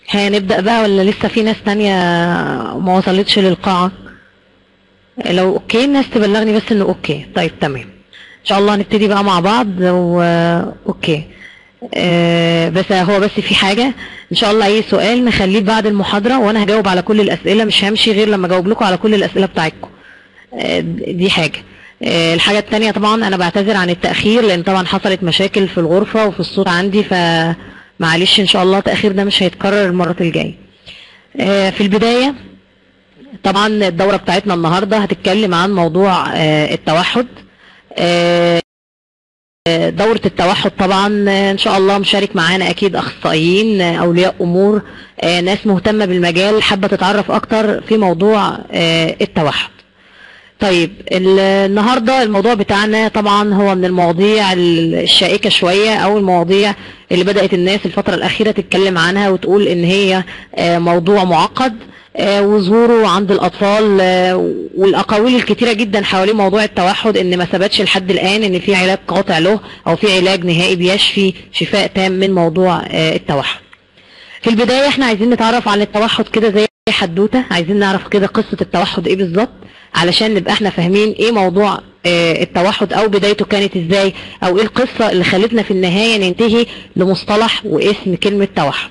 هنبدأ بقى ولا لسه في ناس تانية ما وصلتش للقاعة لو اوكي الناس تبلغني بس انه اوكي طيب تمام ان شاء الله هنبتدي بقى مع بعض و... اوكي آه بس هو بس في حاجة ان شاء الله اي سؤال نخليه بعد المحاضرة وانا هجاوب على كل الاسئلة مش همشي غير لما اجاوب لكم على كل الاسئلة بتاعتكم آه دي حاجة آه الحاجة التانية طبعا انا بعتذر عن التأخير لان طبعا حصلت مشاكل في الغرفة وفي الصوت عندي فمعلش ان شاء الله التأخير ده مش هيتكرر المرة الجاية آه في البداية طبعا الدورة بتاعتنا النهاردة هتتكلم عن موضوع آه التوحد آه دورة التوحد طبعا ان شاء الله مشارك معانا اكيد اخصائيين اولياء امور ناس مهتمة بالمجال حابة تتعرف اكتر في موضوع التوحد طيب النهاردة الموضوع بتاعنا طبعا هو من المواضيع الشائكة شوية او المواضيع اللي بدأت الناس الفترة الاخيرة تتكلم عنها وتقول ان هي موضوع معقد وظهوره عند الأطفال والأقاويل الكتيرة جدا حوالين موضوع التوحد إن ما ثبتش لحد الآن إن في علاج قاطع له أو في علاج نهائي بيشفي شفاء تام من موضوع التوحد. في البداية إحنا عايزين نتعرف عن التوحد كده زي حدوتة عايزين نعرف كده قصة التوحد إيه بالظبط علشان نبقى إحنا فاهمين إيه موضوع التوحد أو بدايته كانت إزاي أو إيه القصة اللي خلتنا في النهاية ننتهي لمصطلح واسم كلمة توحد.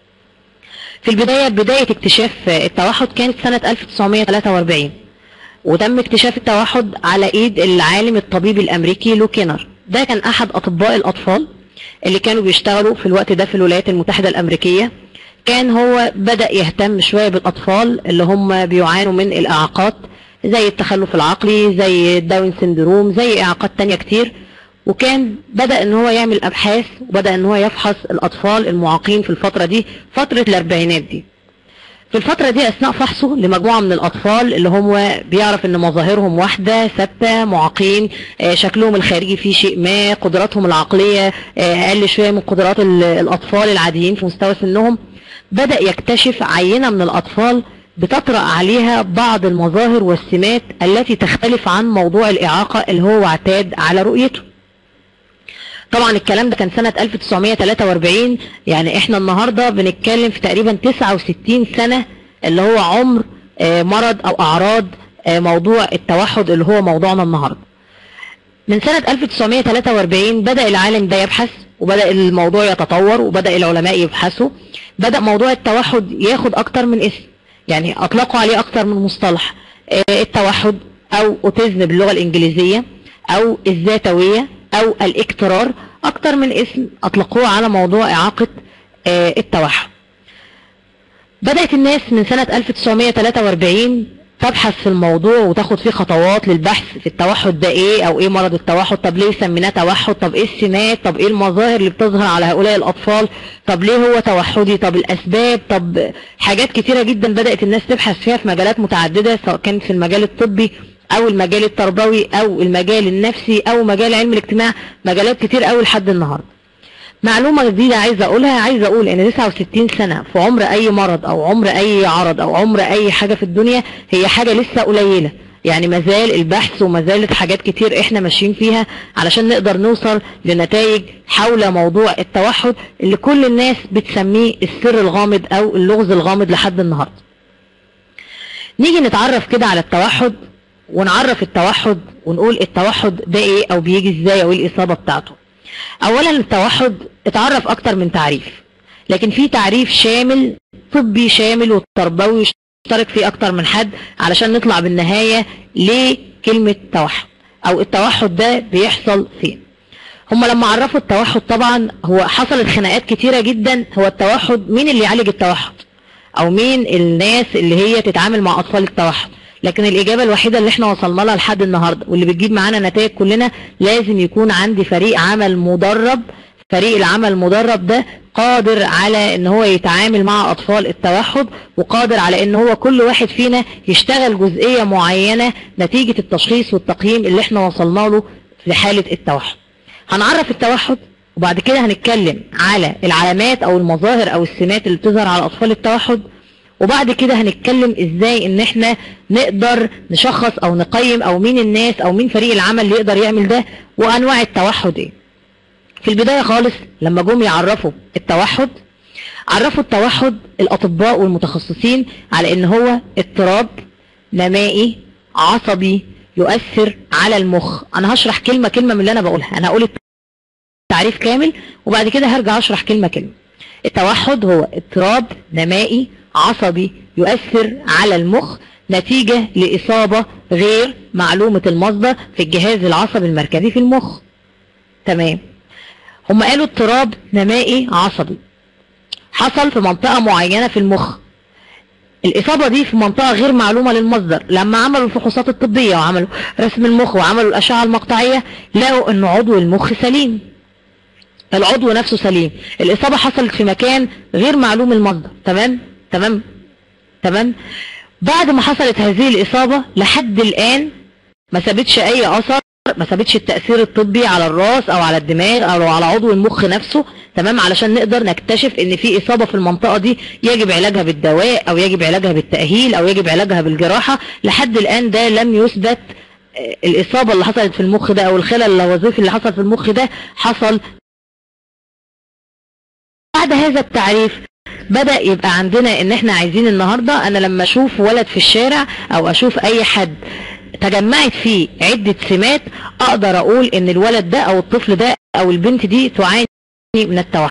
في البداية بداية اكتشاف التوحد كانت سنة 1943 وتم اكتشاف التوحد على ايد العالم الطبيب الامريكي لو كينر ده كان احد اطباء الاطفال اللي كانوا بيشتغلوا في الوقت ده في الولايات المتحدة الامريكية كان هو بدأ يهتم شوية بالاطفال اللي هم بيعانوا من الاعاقات زي التخلف العقلي زي الداون سندروم زي اعاقات تانية كتير وكان بدأ ان هو يعمل ابحاث وبدأ ان هو يفحص الاطفال المعاقين في الفترة دي فترة الاربعينات دي في الفترة دي اثناء فحصه لمجموعة من الاطفال اللي هم بيعرف ان مظاهرهم واحدة ثابتة معاقين شكلهم الخارجي فيه شيء ما قدراتهم العقلية اقل شوية من قدرات الاطفال العاديين في مستوى سنهم بدأ يكتشف عينة من الاطفال بتطرأ عليها بعض المظاهر والسمات التي تختلف عن موضوع الإعاقة اللي هو اعتاد على رؤيته طبعا الكلام ده كان سنة 1943 يعني احنا النهاردة بنتكلم في تقريبا 69 سنة اللي هو عمر مرض او اعراض موضوع التوحد اللي هو موضوعنا النهاردة من سنة 1943 بدأ العالم ده يبحث وبدأ الموضوع يتطور وبدأ العلماء يبحثوا بدأ موضوع التوحد ياخد اكتر من اسم يعني اطلقوا عليه اكتر من مصطلح التوحد او اوتيزم باللغة الانجليزية او الذاتوية او الاكترار اكتر من اسم اطلقوه على موضوع اعاقة اه التوحد بدأت الناس من سنة 1943 تبحث في الموضوع وتاخد فيه خطوات للبحث في التوحد ده ايه او ايه مرض التوحد طب ليه سميناه توحد طب ايه السمات طب ايه المظاهر اللي بتظهر على هؤلاء الاطفال طب ليه هو توحدي طب الاسباب طب حاجات كتيرة جدا بدأت الناس تبحث فيها في مجالات متعددة سواء كان في المجال الطبي او المجال التربوي او المجال النفسي او مجال علم الاجتماع مجالات كتير قوي لحد النهارده معلومة جديدة عايزة اقولها عايزة اقول ان 69 سنة في عمر اي مرض او عمر اي عرض او عمر اي حاجة في الدنيا هي حاجة لسه قليلة يعني مازال البحث ومازالت حاجات كتير احنا ماشيين فيها علشان نقدر نوصل لنتائج حول موضوع التوحد اللي كل الناس بتسميه السر الغامض او اللغز الغامض لحد النهاردة نيجي نتعرف كده على التوحد ونعرف التوحد ونقول التوحد ده ايه او بيجي ازاي او ايه الاصابة بتاعته اولا التوحد اتعرف اكتر من تعريف لكن في تعريف شامل طبي شامل وتربوي يشترك فيه اكتر من حد علشان نطلع بالنهاية لكلمة توحد او التوحد ده بيحصل فين هم لما عرفوا التوحد طبعا هو حصلت خناقات كتيرة جدا هو التوحد مين اللي يعالج التوحد او مين الناس اللي هي تتعامل مع اطفال التوحد لكن الإجابة الوحيدة اللي احنا وصلنا لها لحد النهاردة واللي بتجيب معانا نتائج كلنا لازم يكون عندي فريق عمل مدرب فريق العمل المدرب ده قادر على ان هو يتعامل مع اطفال التوحد وقادر على ان هو كل واحد فينا يشتغل جزئية معينة نتيجة التشخيص والتقييم اللي احنا وصلنا له في حالة التوحد هنعرف التوحد وبعد كده هنتكلم على العلامات او المظاهر او السمات اللي بتظهر على اطفال التوحد وبعد كده هنتكلم ازاي ان احنا نقدر نشخص او نقيم او مين الناس او مين فريق العمل اللي يقدر يعمل ده وانواع التوحد ايه في البداية خالص لما جم يعرفوا التوحد عرفوا التوحد الاطباء والمتخصصين على ان هو اضطراب نمائي عصبي يؤثر على المخ انا هشرح كلمة كلمة من اللي انا بقولها انا هقول التعريف كامل وبعد كده هرجع اشرح كلمة كلمة التوحد هو اضطراب نمائي عصبي يؤثر على المخ نتيجة لإصابة غير معلومة المصدر في الجهاز العصبي المركزي في المخ تمام هم قالوا اضطراب نمائي عصبي حصل في منطقة معينة في المخ الإصابة دي في منطقة غير معلومة للمصدر لما عملوا الفحوصات الطبية وعملوا رسم المخ وعملوا الأشعة المقطعية لقوا أن عضو المخ سليم العضو نفسه سليم الإصابة حصلت في مكان غير معلوم المصدر تمام تمام تمام بعد ما حصلت هذه الإصابة لحد الآن ما سابتش أي أثر ما سابتش التأثير الطبي على الراس أو على الدماغ أو على عضو المخ نفسه تمام علشان نقدر نكتشف ان في إصابة في المنطقة دي يجب علاجها بالدواء أو يجب علاجها بالتأهيل أو يجب علاجها بالجراحة لحد الآن ده لم يثبت الإصابة اللي حصلت في المخ ده أو الخلل الوظيفي اللي حصل في المخ ده حصل بعد هذا التعريف بدأ يبقى عندنا ان احنا عايزين النهاردة انا لما اشوف ولد في الشارع او اشوف اي حد تجمعت فيه عدة سمات اقدر اقول ان الولد ده او الطفل ده او البنت دي تعاني من التوحد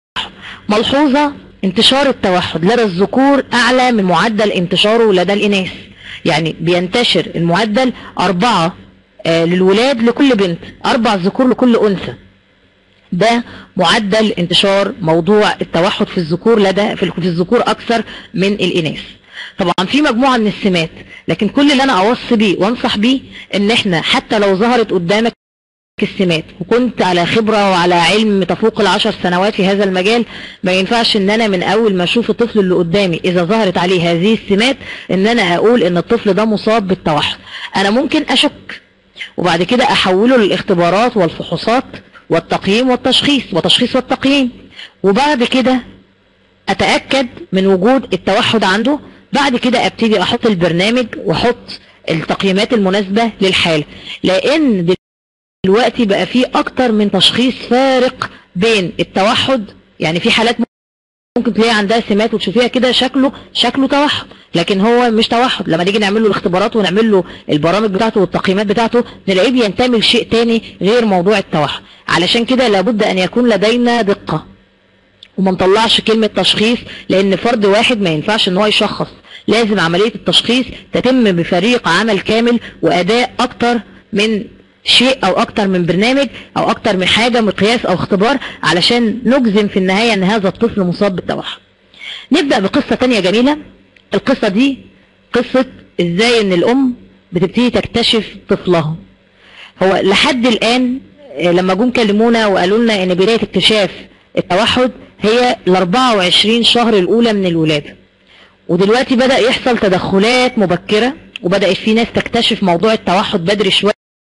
ملحوظة انتشار التوحد لدى الذكور اعلى من معدل انتشاره لدى الاناث يعني بينتشر المعدل اربعة آه للولاد لكل بنت اربع ذكور لكل انثى ده معدل انتشار موضوع التوحد في الذكور لدى في الذكور اكثر من الاناث طبعا في مجموعة من السمات لكن كل اللي انا اوصي بيه وانصح بيه ان احنا حتى لو ظهرت قدامك السمات وكنت على خبرة وعلى علم تفوق العشر سنوات في هذا المجال ما ينفعش ان انا من اول ما اشوف الطفل اللي قدامي اذا ظهرت عليه هذه السمات ان انا اقول ان الطفل ده مصاب بالتوحد انا ممكن اشك وبعد كده احوله للاختبارات والفحوصات والتقييم والتشخيص وتشخيص والتقييم وبعد كده اتأكد من وجود التوحد عنده بعد كده ابتدي احط البرنامج واحط التقييمات المناسبة للحالة لان دلوقتي بقى في اكتر من تشخيص فارق بين التوحد يعني في حالات ممكن تلاقي عندها سمات وتشوفيها كده شكله شكله توحد لكن هو مش توحد لما نيجي نعمل له الاختبارات ونعمل له البرامج بتاعته والتقييمات بتاعته نلاقيه بينتمي لشيء تاني غير موضوع التوحد علشان كده لابد ان يكون لدينا دقة وما نطلعش كلمة تشخيص لان فرد واحد ما ينفعش ان هو يشخص لازم عملية التشخيص تتم بفريق عمل كامل واداء اكتر من شيء او اكتر من برنامج او اكتر من حاجة مقياس او اختبار علشان نجزم في النهاية ان هذا الطفل مصاب بالتوحد نبدأ بقصة تانية جميلة القصة دي قصة ازاي ان الام بتبتدي تكتشف طفلها هو لحد الان لما جم كلمونا وقالوا لنا ان بداية اكتشاف التوحد هي ال 24 شهر الاولى من الولادة ودلوقتي بدأ يحصل تدخلات مبكرة وبدأت في ناس تكتشف موضوع التوحد بدري شوية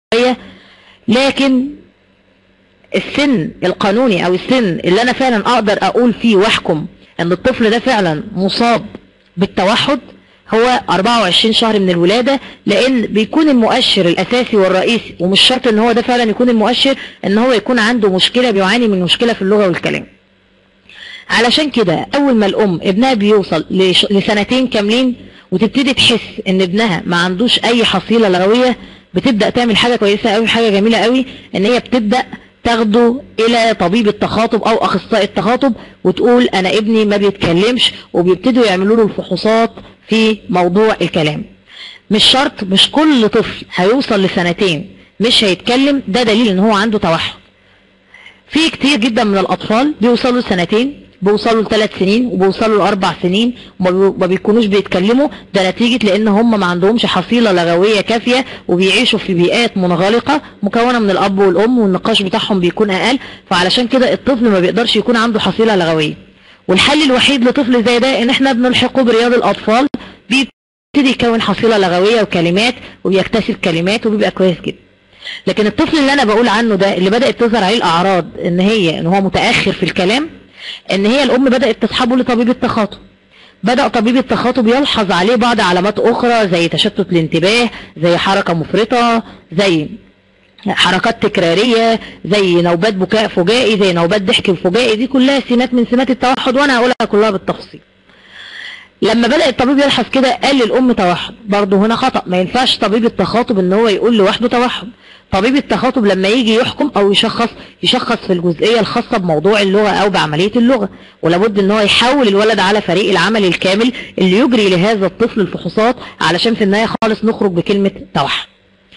لكن السن القانوني او السن اللي انا فعلا اقدر اقول فيه واحكم ان الطفل ده فعلا مصاب بالتوحد هو 24 شهر من الولادة لان بيكون المؤشر الاساسي والرئيسي ومش شرط ان هو ده فعلا يكون المؤشر ان هو يكون عنده مشكلة بيعاني من مشكلة في اللغة والكلام علشان كده اول ما الام ابنها بيوصل لسنتين كاملين وتبتدي تحس ان ابنها ما عندوش اي حصيلة لغوية بتبدأ تعمل حاجة كويسة قوي حاجة جميلة قوي ان هي بتبدأ تاخده الى طبيب التخاطب او اخصائي التخاطب وتقول انا ابني ما بيتكلمش وبيبتدوا يعملوا له الفحوصات في موضوع الكلام مش شرط مش كل طفل هيوصل لسنتين مش هيتكلم ده دليل ان هو عنده توحد في كتير جدا من الاطفال بيوصلوا سنتين بيوصلوا لثلاث سنين وبيوصلوا لاربع سنين وما بيكونوش بيتكلموا ده نتيجة لان هم ما عندهمش حصيلة لغوية كافية وبيعيشوا في بيئات منغلقة مكونة من الاب والام والنقاش بتاعهم بيكون اقل فعلشان كده الطفل ما بيقدرش يكون عنده حصيلة لغوية والحل الوحيد لطفل زي ده ان احنا بنلحقه برياض الاطفال بيبتدي يكون حصيلة لغوية وكلمات وبيكتسب كلمات وبيبقى كويس جدا لكن الطفل اللي انا بقول عنه ده اللي بدأت تظهر عليه الاعراض ان هي ان هو متأخر في الكلام ان هي الام بدأت تسحبه لطبيب التخاطب بدأ طبيب التخاطب يلحظ عليه بعض علامات اخرى زي تشتت الانتباه زي حركة مفرطة زي حركات تكرارية زي نوبات بكاء فجائي زي نوبات ضحك فجائي دي كلها سمات من سمات التوحد وانا هقولها كلها بالتفصيل لما بدأ الطبيب يلحظ كده قال للأم توحد برضه هنا خطأ ما ينفعش طبيب التخاطب ان هو يقول لوحده توحد طبيب التخاطب لما يجي يحكم او يشخص يشخص في الجزئية الخاصة بموضوع اللغة او بعملية اللغة ولابد ان هو يحول الولد على فريق العمل الكامل اللي يجري لهذا الطفل الفحوصات علشان في النهاية خالص نخرج بكلمة توحد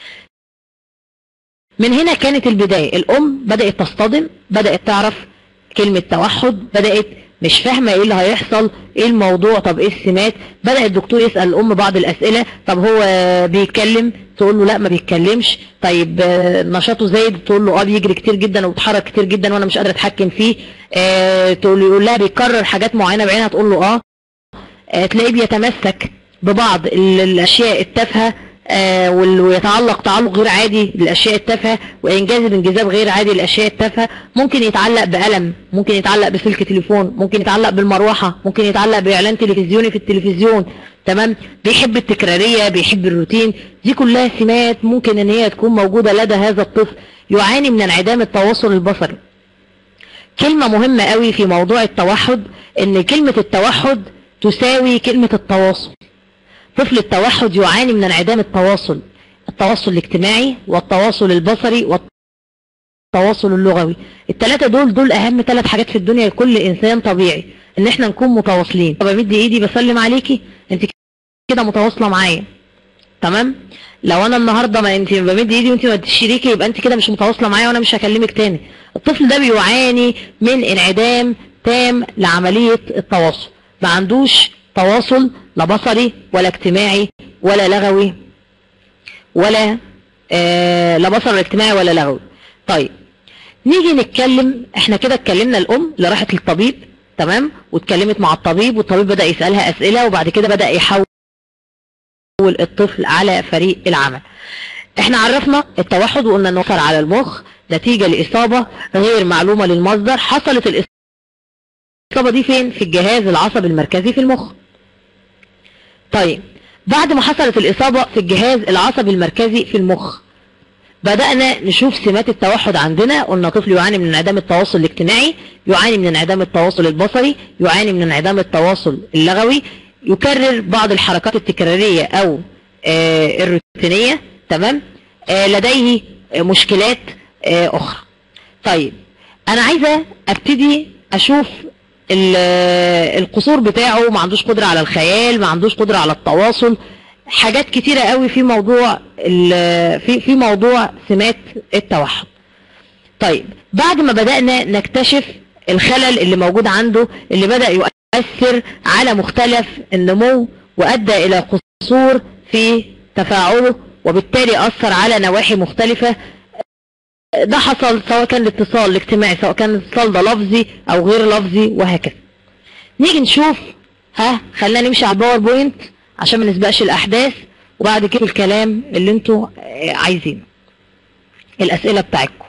من هنا كانت البداية الام بدأت تصطدم بدأت تعرف كلمة توحد بدأت مش فاهمة ايه اللي هيحصل ايه الموضوع طب ايه السمات بدأ الدكتور يسأل الام بعض الاسئلة طب هو بيتكلم تقول له لا ما بيتكلمش طيب نشاطه زايد تقول له اه بيجري كتير جدا وبيتحرك كتير جدا وانا مش قادر اتحكم فيه اه تقول له يقول لها بيكرر حاجات معينة بعينها تقول له اه, آه تلاقيه بيتمسك ببعض الاشياء التافهه آه ويتعلق تعلق غير عادي للأشياء التافهة وينجذب انجذاب غير عادي للأشياء التافهة ممكن يتعلق بقلم ممكن يتعلق بسلك تليفون ممكن يتعلق بالمروحة ممكن يتعلق بإعلان تلفزيوني في التلفزيون تمام بيحب التكرارية بيحب الروتين دي كلها سمات ممكن ان هي تكون موجودة لدى هذا الطفل يعاني من انعدام التواصل البصري كلمة مهمة قوي في موضوع التوحد ان كلمة التوحد تساوي كلمة التواصل طفل التوحد يعاني من انعدام التواصل التواصل الاجتماعي والتواصل البصري والتواصل اللغوي الثلاثة دول دول اهم ثلاث حاجات في الدنيا لكل انسان طبيعي ان احنا نكون متواصلين بمد ايدي بسلم عليكي انت كده متواصلة معايا تمام لو انا النهاردة ما انت بمد ايدي وانت ما تشريكي يبقى انت كده مش متواصلة معايا وانا مش هكلمك تاني الطفل ده بيعاني من انعدام تام لعملية التواصل ما عندوش تواصل لا بصري ولا اجتماعي ولا لغوي ولا آه لا بصر ولا اجتماعي ولا لغوي طيب نيجي نتكلم احنا كده اتكلمنا الام اللي راحت للطبيب تمام واتكلمت مع الطبيب والطبيب بدأ يسألها اسئلة وبعد كده بدأ يحول الطفل على فريق العمل احنا عرفنا التوحد وقلنا انه اثر على المخ نتيجة لإصابة غير معلومة للمصدر حصلت الإصابة دي فين في الجهاز العصبي المركزي في المخ طيب بعد ما حصلت الإصابة في الجهاز العصبي المركزي في المخ بدأنا نشوف سمات التوحد عندنا قلنا طفل يعاني من انعدام التواصل الاجتماعي يعاني من انعدام التواصل البصري يعاني من انعدام التواصل اللغوي يكرر بعض الحركات التكرارية او آه الروتينية تمام آه لديه مشكلات آه اخرى طيب انا عايزة ابتدي اشوف القصور بتاعه ما عندوش قدرة على الخيال ما عندوش قدرة على التواصل حاجات كتيرة قوي في موضوع في في موضوع سمات التوحد طيب بعد ما بدأنا نكتشف الخلل اللي موجود عنده اللي بدأ يؤثر على مختلف النمو وأدى إلى قصور في تفاعله وبالتالي أثر على نواحي مختلفة ده حصل سواء كان الاتصال الاجتماعي سواء كان الاتصال ده لفظي او غير لفظي وهكذا نيجي نشوف ها خلينا نمشي على الباوربوينت عشان ما نسبقش الاحداث وبعد كده الكلام اللي انتوا عايزينه الاسئله بتاعتكم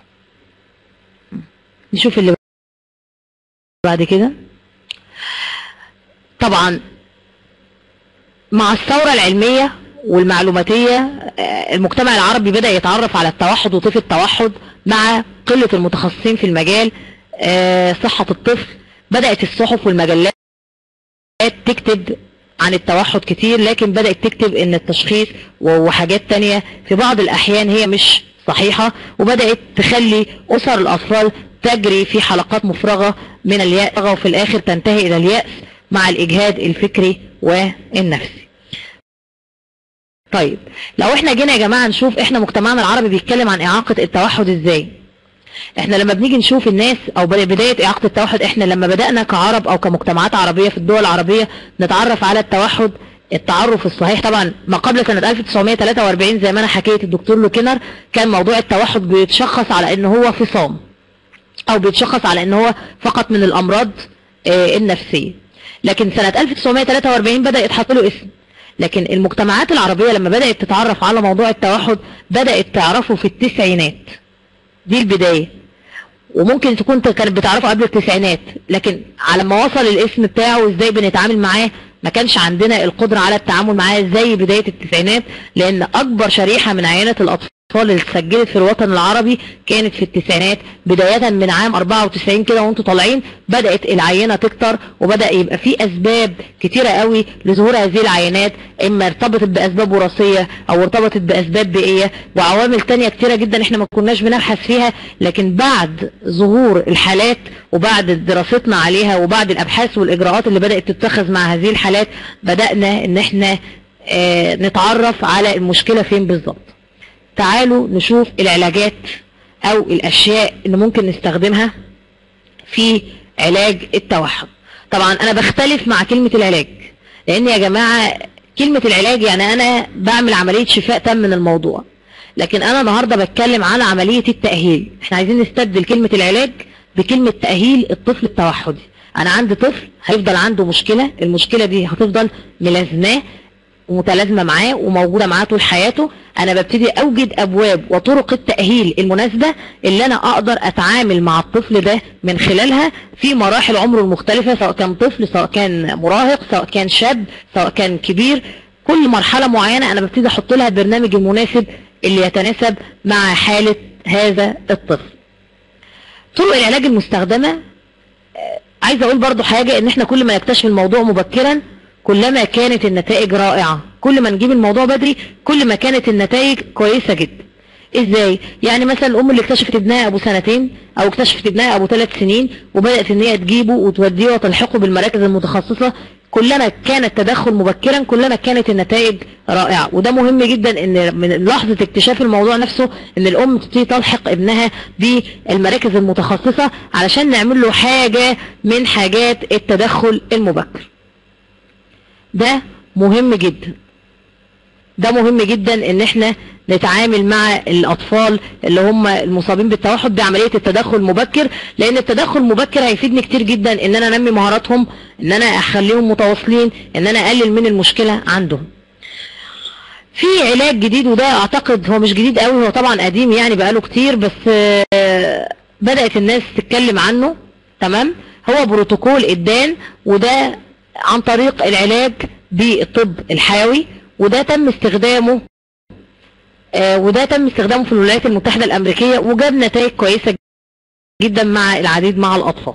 نشوف اللي بعد كده طبعا مع الثورة العلمية والمعلوماتية المجتمع العربي بدأ يتعرف على التوحد وطيف التوحد مع قلة المتخصصين في المجال صحة الطفل بدأت الصحف والمجلات تكتب عن التوحد كتير لكن بدأت تكتب ان التشخيص وحاجات تانية في بعض الاحيان هي مش صحيحة وبدأت تخلي اسر الاطفال تجري في حلقات مفرغة من اليأس وفي الاخر تنتهي الى اليأس مع الاجهاد الفكري والنفسي طيب لو احنا جينا يا جماعة نشوف احنا مجتمعنا العربي بيتكلم عن اعاقة التوحد ازاي احنا لما بنيجي نشوف الناس او بداية اعاقة التوحد احنا لما بدأنا كعرب او كمجتمعات عربية في الدول العربية نتعرف على التوحد التعرف الصحيح طبعا ما قبل سنة 1943 زي ما انا حكيت الدكتور لوكينر كان موضوع التوحد بيتشخص على ان هو فصام او بيتشخص على ان هو فقط من الامراض اه النفسية لكن سنة 1943 بدأ يتحط له اسم لكن المجتمعات العربية لما بدأت تتعرف على موضوع التوحد بدأت تعرفه في التسعينات دي البداية وممكن تكون كانت بتعرفه قبل التسعينات لكن على ما وصل الاسم بتاعه ازاي بنتعامل معاه ما كانش عندنا القدرة على التعامل معاه زي بداية التسعينات لان اكبر شريحة من عينة الاطفال اللي اتسجلت في الوطن العربي كانت في التسعينات بداية من عام 94 كده وانتوا طالعين بدأت العينة تكتر وبدأ يبقى في أسباب كتيرة قوي لظهور هذه العينات إما ارتبطت بأسباب وراثية أو ارتبطت بأسباب بيئية وعوامل تانية كتيرة جدا احنا ما كناش بنبحث فيها لكن بعد ظهور الحالات وبعد دراستنا عليها وبعد الأبحاث والإجراءات اللي بدأت تتخذ مع هذه الحالات بدأنا إن احنا اه نتعرف على المشكلة فين بالظبط تعالوا نشوف العلاجات او الاشياء اللي ممكن نستخدمها في علاج التوحد طبعا انا بختلف مع كلمة العلاج لان يا جماعة كلمة العلاج يعني انا بعمل عملية شفاء تام من الموضوع لكن انا النهاردة بتكلم عن عملية التأهيل احنا عايزين نستبدل كلمة العلاج بكلمة تأهيل الطفل التوحدي انا عندي طفل هيفضل عنده مشكلة المشكلة دي هتفضل ملازماه ومتلازمة معاه وموجودة معاه طول حياته انا ببتدي اوجد ابواب وطرق التأهيل المناسبة اللي انا اقدر اتعامل مع الطفل ده من خلالها في مراحل عمره المختلفة سواء كان طفل سواء كان مراهق سواء كان شاب سواء كان كبير كل مرحلة معينة انا ببتدي احط لها البرنامج المناسب اللي يتناسب مع حالة هذا الطفل طرق العلاج المستخدمة عايز اقول برضو حاجة ان احنا كل ما نكتشف الموضوع مبكرا كلما كانت النتائج رائعة كل ما نجيب الموضوع بدري كل ما كانت النتائج كويسة جدا ازاي يعني مثلا الام اللي اكتشفت ابنها ابو سنتين او اكتشفت ابنها ابو ثلاث سنين وبدأت ان هي تجيبه وتوديه وتلحقه بالمراكز المتخصصة كلما كان التدخل مبكرا كلما كانت النتائج رائعة وده مهم جدا ان من لحظة اكتشاف الموضوع نفسه ان الام تبتدي تلحق ابنها بالمراكز المتخصصة علشان نعمل له حاجة من حاجات التدخل المبكر ده مهم جدا ده مهم جدا ان احنا نتعامل مع الاطفال اللي هم المصابين بالتوحد بعملية التدخل المبكر لان التدخل المبكر هيفيدني كتير جدا ان انا انمي مهاراتهم ان انا اخليهم متواصلين ان انا اقلل من المشكلة عندهم في علاج جديد وده اعتقد هو مش جديد قوي هو طبعا قديم يعني بقاله كتير بس بدأت الناس تتكلم عنه تمام هو بروتوكول الدان وده عن طريق العلاج بالطب الحيوي وده تم استخدامه آه وده تم استخدامه في الولايات المتحدة الأمريكية وجاب نتائج كويسة جدا مع العديد مع الأطفال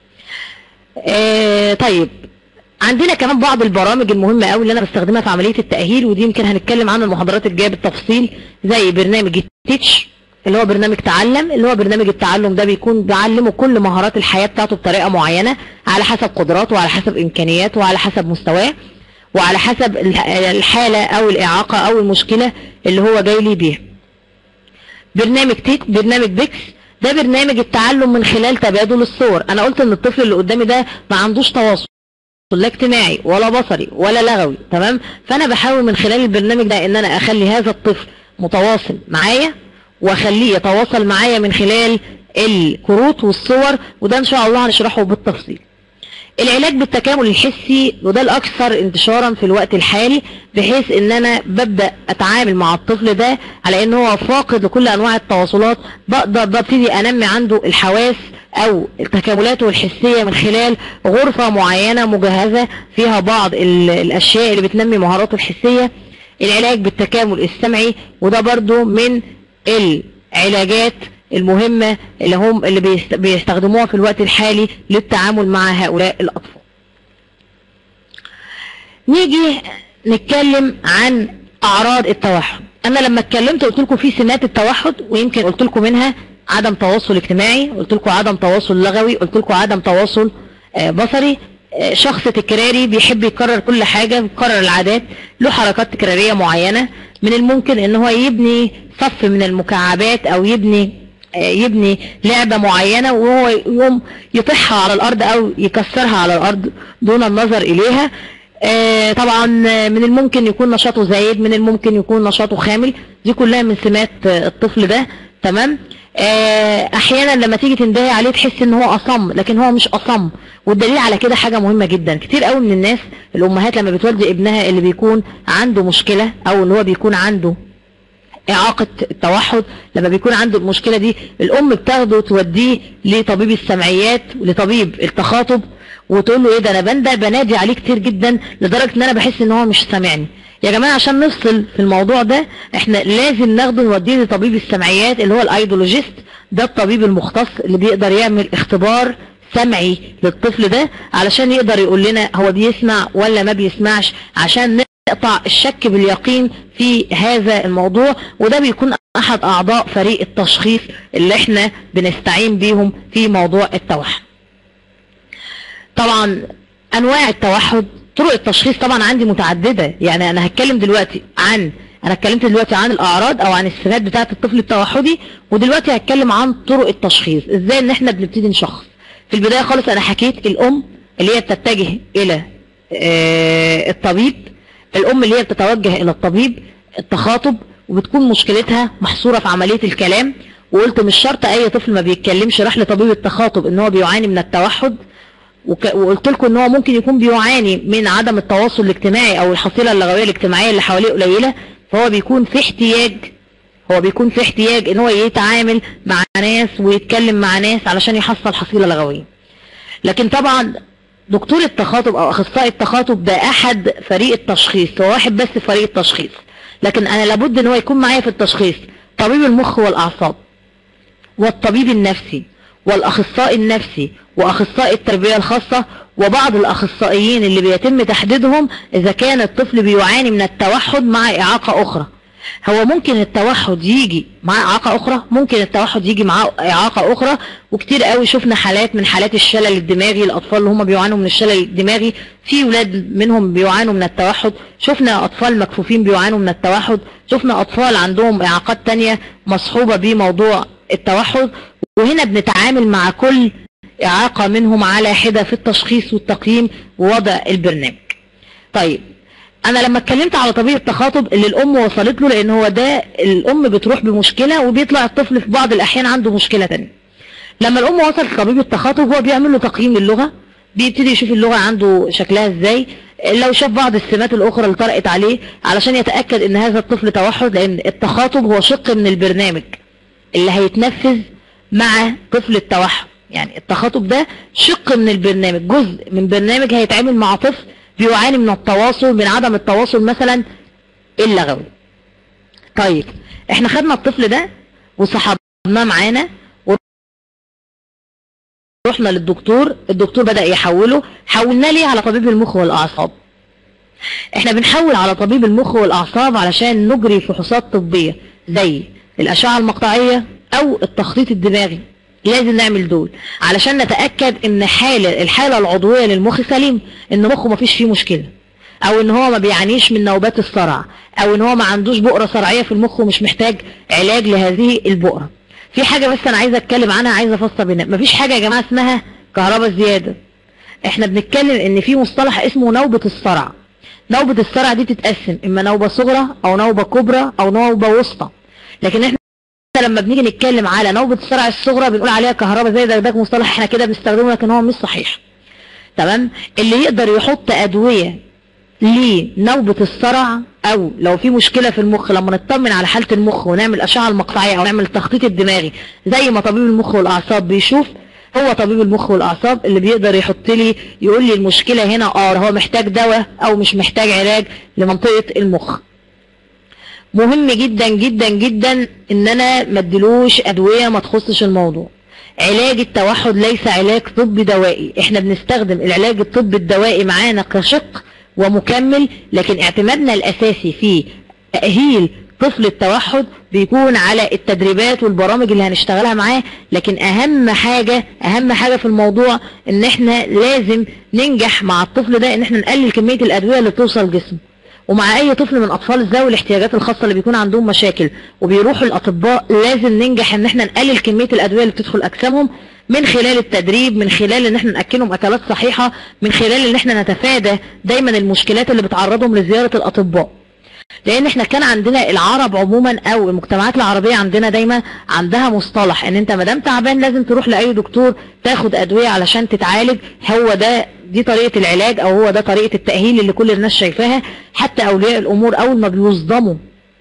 آه طيب عندنا كمان بعض البرامج المهمة قوي اللي أنا بستخدمها في عملية التأهيل ودي يمكن هنتكلم عنها المحاضرات الجاية بالتفصيل زي برنامج التيتش اللي هو برنامج تعلم اللي هو برنامج التعلم ده بيكون بيعلمه كل مهارات الحياة بتاعته بطريقة معينة على حسب قدراته وعلى حسب إمكانياته وعلى حسب مستواه وعلى حسب الحالة او الاعاقة او المشكلة اللي هو جاي لي بيها برنامج تيك برنامج بيكس ده برنامج التعلم من خلال تبادل الصور انا قلت ان الطفل اللي قدامي ده ما عندوش تواصل لا اجتماعي ولا بصري ولا لغوي تمام فانا بحاول من خلال البرنامج ده ان انا اخلي هذا الطفل متواصل معايا واخليه يتواصل معايا من خلال الكروت والصور وده ان شاء الله هنشرحه بالتفصيل العلاج بالتكامل الحسي وده الاكثر انتشارا في الوقت الحالي بحيث ان انا ببدأ اتعامل مع الطفل ده على ان هو فاقد لكل انواع التواصلات بقدر ببتدي انمي عنده الحواس او تكاملاته الحسية من خلال غرفة معينة مجهزة فيها بعض الاشياء اللي بتنمي مهاراته الحسية العلاج بالتكامل السمعي وده برضو من العلاجات المهمة اللي هم اللي بيستخدموها في الوقت الحالي للتعامل مع هؤلاء الأطفال نيجي نتكلم عن أعراض التوحد أنا لما اتكلمت قلت لكم في سمات التوحد ويمكن قلت لكم منها عدم تواصل اجتماعي قلت لكم عدم تواصل لغوي قلت لكم عدم تواصل بصري شخص تكراري بيحب يكرر كل حاجة بيكرر العادات له حركات تكرارية معينة من الممكن ان هو يبني صف من المكعبات او يبني يبني لعبة معينة وهو يقوم يطحها على الارض او يكسرها على الارض دون النظر اليها طبعا من الممكن يكون نشاطه زايد من الممكن يكون نشاطه خامل دي كلها من سمات الطفل ده تمام احيانا لما تيجي تنتهي عليه تحس ان هو اصم لكن هو مش اصم والدليل على كده حاجة مهمة جدا كتير قوي من الناس الامهات لما بتودي ابنها اللي بيكون عنده مشكلة او ان هو بيكون عنده اعاقة التوحد لما بيكون عنده المشكلة دي الام بتاخده وتوديه لطبيب السمعيات ولطبيب التخاطب وتقول له ايه ده انا بندى بنادي عليه كتير جدا لدرجة ان انا بحس ان هو مش سامعني يا جماعة عشان نفصل في الموضوع ده احنا لازم ناخده نوديه لطبيب السمعيات اللي هو الايدولوجيست ده الطبيب المختص اللي بيقدر يعمل اختبار سمعي للطفل ده علشان يقدر يقول لنا هو بيسمع ولا ما بيسمعش عشان نقطع الشك باليقين في هذا الموضوع وده بيكون احد اعضاء فريق التشخيص اللي احنا بنستعين بيهم في موضوع التوحد طبعا انواع التوحد طرق التشخيص طبعا عندي متعددة يعني انا هتكلم دلوقتي عن انا اتكلمت دلوقتي عن الاعراض او عن الصفات بتاعه الطفل التوحدي ودلوقتي هتكلم عن طرق التشخيص ازاي ان احنا بنبتدي نشخص في البداية خالص انا حكيت الام اللي هي بتتجه الى آه، الطبيب الام اللي هي بتتوجه الى الطبيب التخاطب وبتكون مشكلتها محصورة في عملية الكلام وقلت مش شرط اي طفل ما بيتكلمش راح لطبيب التخاطب ان هو بيعاني من التوحد وك... وقلت لكم ان هو ممكن يكون بيعاني من عدم التواصل الاجتماعي او الحصيلة اللغوية الاجتماعية اللي حواليه قليلة فهو بيكون في احتياج هو بيكون في احتياج ان هو يتعامل مع ناس ويتكلم مع ناس علشان يحصل حصيلة لغوية لكن طبعا دكتور التخاطب او اخصائي التخاطب ده احد فريق التشخيص هو واحد بس في فريق التشخيص لكن انا لابد ان هو يكون معايا في التشخيص طبيب المخ والاعصاب والطبيب النفسي والاخصائي النفسي واخصائي التربية الخاصة وبعض الاخصائيين اللي بيتم تحديدهم اذا كان الطفل بيعاني من التوحد مع اعاقة اخرى هو ممكن التوحد يجي مع اعاقة اخرى ممكن التوحد يجي مع اعاقة اخرى وكتير قوي شفنا حالات من حالات الشلل الدماغي الاطفال اللي هم بيعانوا من الشلل الدماغي في ولاد منهم بيعانوا من التوحد شفنا اطفال مكفوفين بيعانوا من التوحد شفنا اطفال عندهم اعاقات تانية مصحوبة بموضوع التوحد وهنا بنتعامل مع كل اعاقة منهم على حدة في التشخيص والتقييم ووضع البرنامج طيب انا لما اتكلمت على طبيب التخاطب اللي الام وصلت له لان هو ده الام بتروح بمشكلة وبيطلع الطفل في بعض الاحيان عنده مشكلة تانية لما الام وصلت لطبيب التخاطب هو بيعمل له تقييم للغة بيبتدي يشوف اللغة عنده شكلها ازاي لو شاف بعض السمات الاخرى اللي طرقت عليه علشان يتأكد ان هذا الطفل توحد لان التخاطب هو شق من البرنامج اللي هيتنفذ مع طفل التوحد يعني التخاطب ده شق من البرنامج جزء من برنامج هيتعامل مع طفل بيعاني من التواصل من عدم التواصل مثلا اللغوي طيب احنا خدنا الطفل ده وصحبناه معانا ورحنا للدكتور الدكتور بدأ يحوله حولنا ليه على طبيب المخ والأعصاب احنا بنحول على طبيب المخ والأعصاب علشان نجري فحوصات طبية زي الأشعة المقطعية أو التخطيط الدماغي لازم نعمل دول علشان نتأكد ان حالة الحالة العضوية للمخ سليم ان مخه مفيش فيه مشكلة او ان هو ما بيعانيش من نوبات الصرع او ان هو ما عندوش بؤرة صرعية في المخ ومش محتاج علاج لهذه البؤرة في حاجة بس انا عايزة اتكلم عنها عايزة افصل بينها مفيش حاجة يا جماعة اسمها كهرباء زيادة احنا بنتكلم ان في مصطلح اسمه نوبة الصرع نوبة الصرع دي تتقسم اما نوبة صغرى او نوبة كبرى او نوبة وسطى لكن احنا لما بنيجي نتكلم على نوبة الصرع الصغرى بنقول عليها كهرباء زي ده ده مصطلح احنا كده بنستخدمه لكن هو مش صحيح تمام اللي يقدر يحط ادوية لنوبة الصرع او لو في مشكلة في المخ لما نطمن على حالة المخ ونعمل اشعة المقطعية او نعمل التخطيط الدماغي زي ما طبيب المخ والاعصاب بيشوف هو طبيب المخ والاعصاب اللي بيقدر يحط لي يقول لي المشكلة هنا اه هو محتاج دواء او مش محتاج علاج لمنطقة المخ مهم جدا جدا جدا ان انا ما اديلوش ادوية ما تخصش الموضوع علاج التوحد ليس علاج طبي دوائي احنا بنستخدم العلاج الطبي الدوائي معانا كشق ومكمل لكن اعتمادنا الاساسي في تأهيل طفل التوحد بيكون على التدريبات والبرامج اللي هنشتغلها معاه لكن اهم حاجة اهم حاجة في الموضوع ان احنا لازم ننجح مع الطفل ده ان احنا نقلل كمية الادوية اللي توصل جسمه ومع اي طفل من اطفال ذوي الاحتياجات الخاصة اللي بيكون عندهم مشاكل وبيروحوا الاطباء لازم ننجح ان احنا نقلل كمية الادوية اللي بتدخل اجسامهم من خلال التدريب من خلال ان احنا ناكلهم اكلات صحيحة من خلال ان احنا نتفادى دايما المشكلات اللي بتعرضهم لزيارة الاطباء لان احنا كان عندنا العرب عموما او المجتمعات العربية عندنا دايما عندها مصطلح ان انت مدام تعبان لازم تروح لاي دكتور تاخد ادوية علشان تتعالج هو ده دي طريقة العلاج او هو ده طريقة التأهيل اللي كل الناس شايفاها حتى اولياء الامور اول ما بيصدموا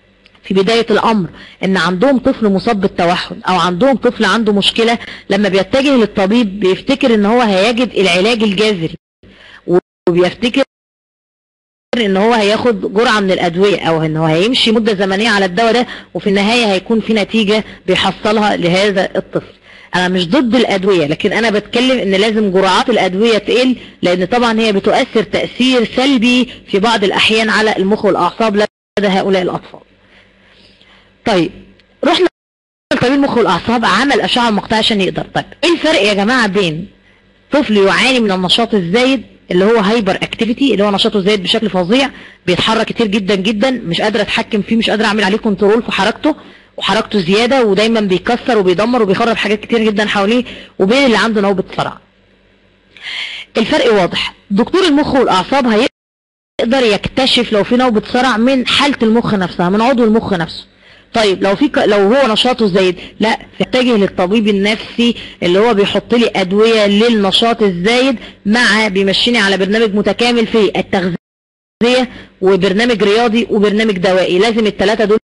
في بداية الامر ان عندهم طفل مصاب بالتوحد او عندهم طفل عنده مشكلة لما بيتجه للطبيب بيفتكر ان هو هيجد العلاج الجذري وبيفتكر ان هو هياخد جرعة من الادوية او ان هو هيمشي مدة زمنية على الدواء ده وفي النهاية هيكون في نتيجة بيحصلها لهذا الطفل انا مش ضد الادوية لكن انا بتكلم ان لازم جرعات الادوية تقل لان طبعا هي بتؤثر تأثير سلبي في بعض الاحيان على المخ والاعصاب لدى هؤلاء الاطفال طيب رحنا لطبيب المخ والاعصاب عمل اشعة مقطعية عشان يقدر طيب ايه الفرق يا جماعة بين طفل يعاني من النشاط الزايد اللي هو هايبر اكتيفيتي اللي هو نشاطه زايد بشكل فظيع بيتحرك كتير جدا جدا مش قادر اتحكم فيه مش قادر اعمل عليه كنترول في حركته وحركته زيادة ودايما بيكسر وبيدمر وبيخرب حاجات كتير جدا حواليه وبين اللي عنده نوبة صرع الفرق واضح دكتور المخ والاعصاب هيقدر يكتشف لو في نوبة صرع من حالة المخ نفسها من عضو المخ نفسه طيب لو في ك... لو هو نشاطه زايد لا يتجه للطبيب النفسي اللي هو بيحط لي ادويه للنشاط الزايد مع بيمشيني على برنامج متكامل في التغذيه وبرنامج رياضي وبرنامج دوائي لازم الثلاثه دول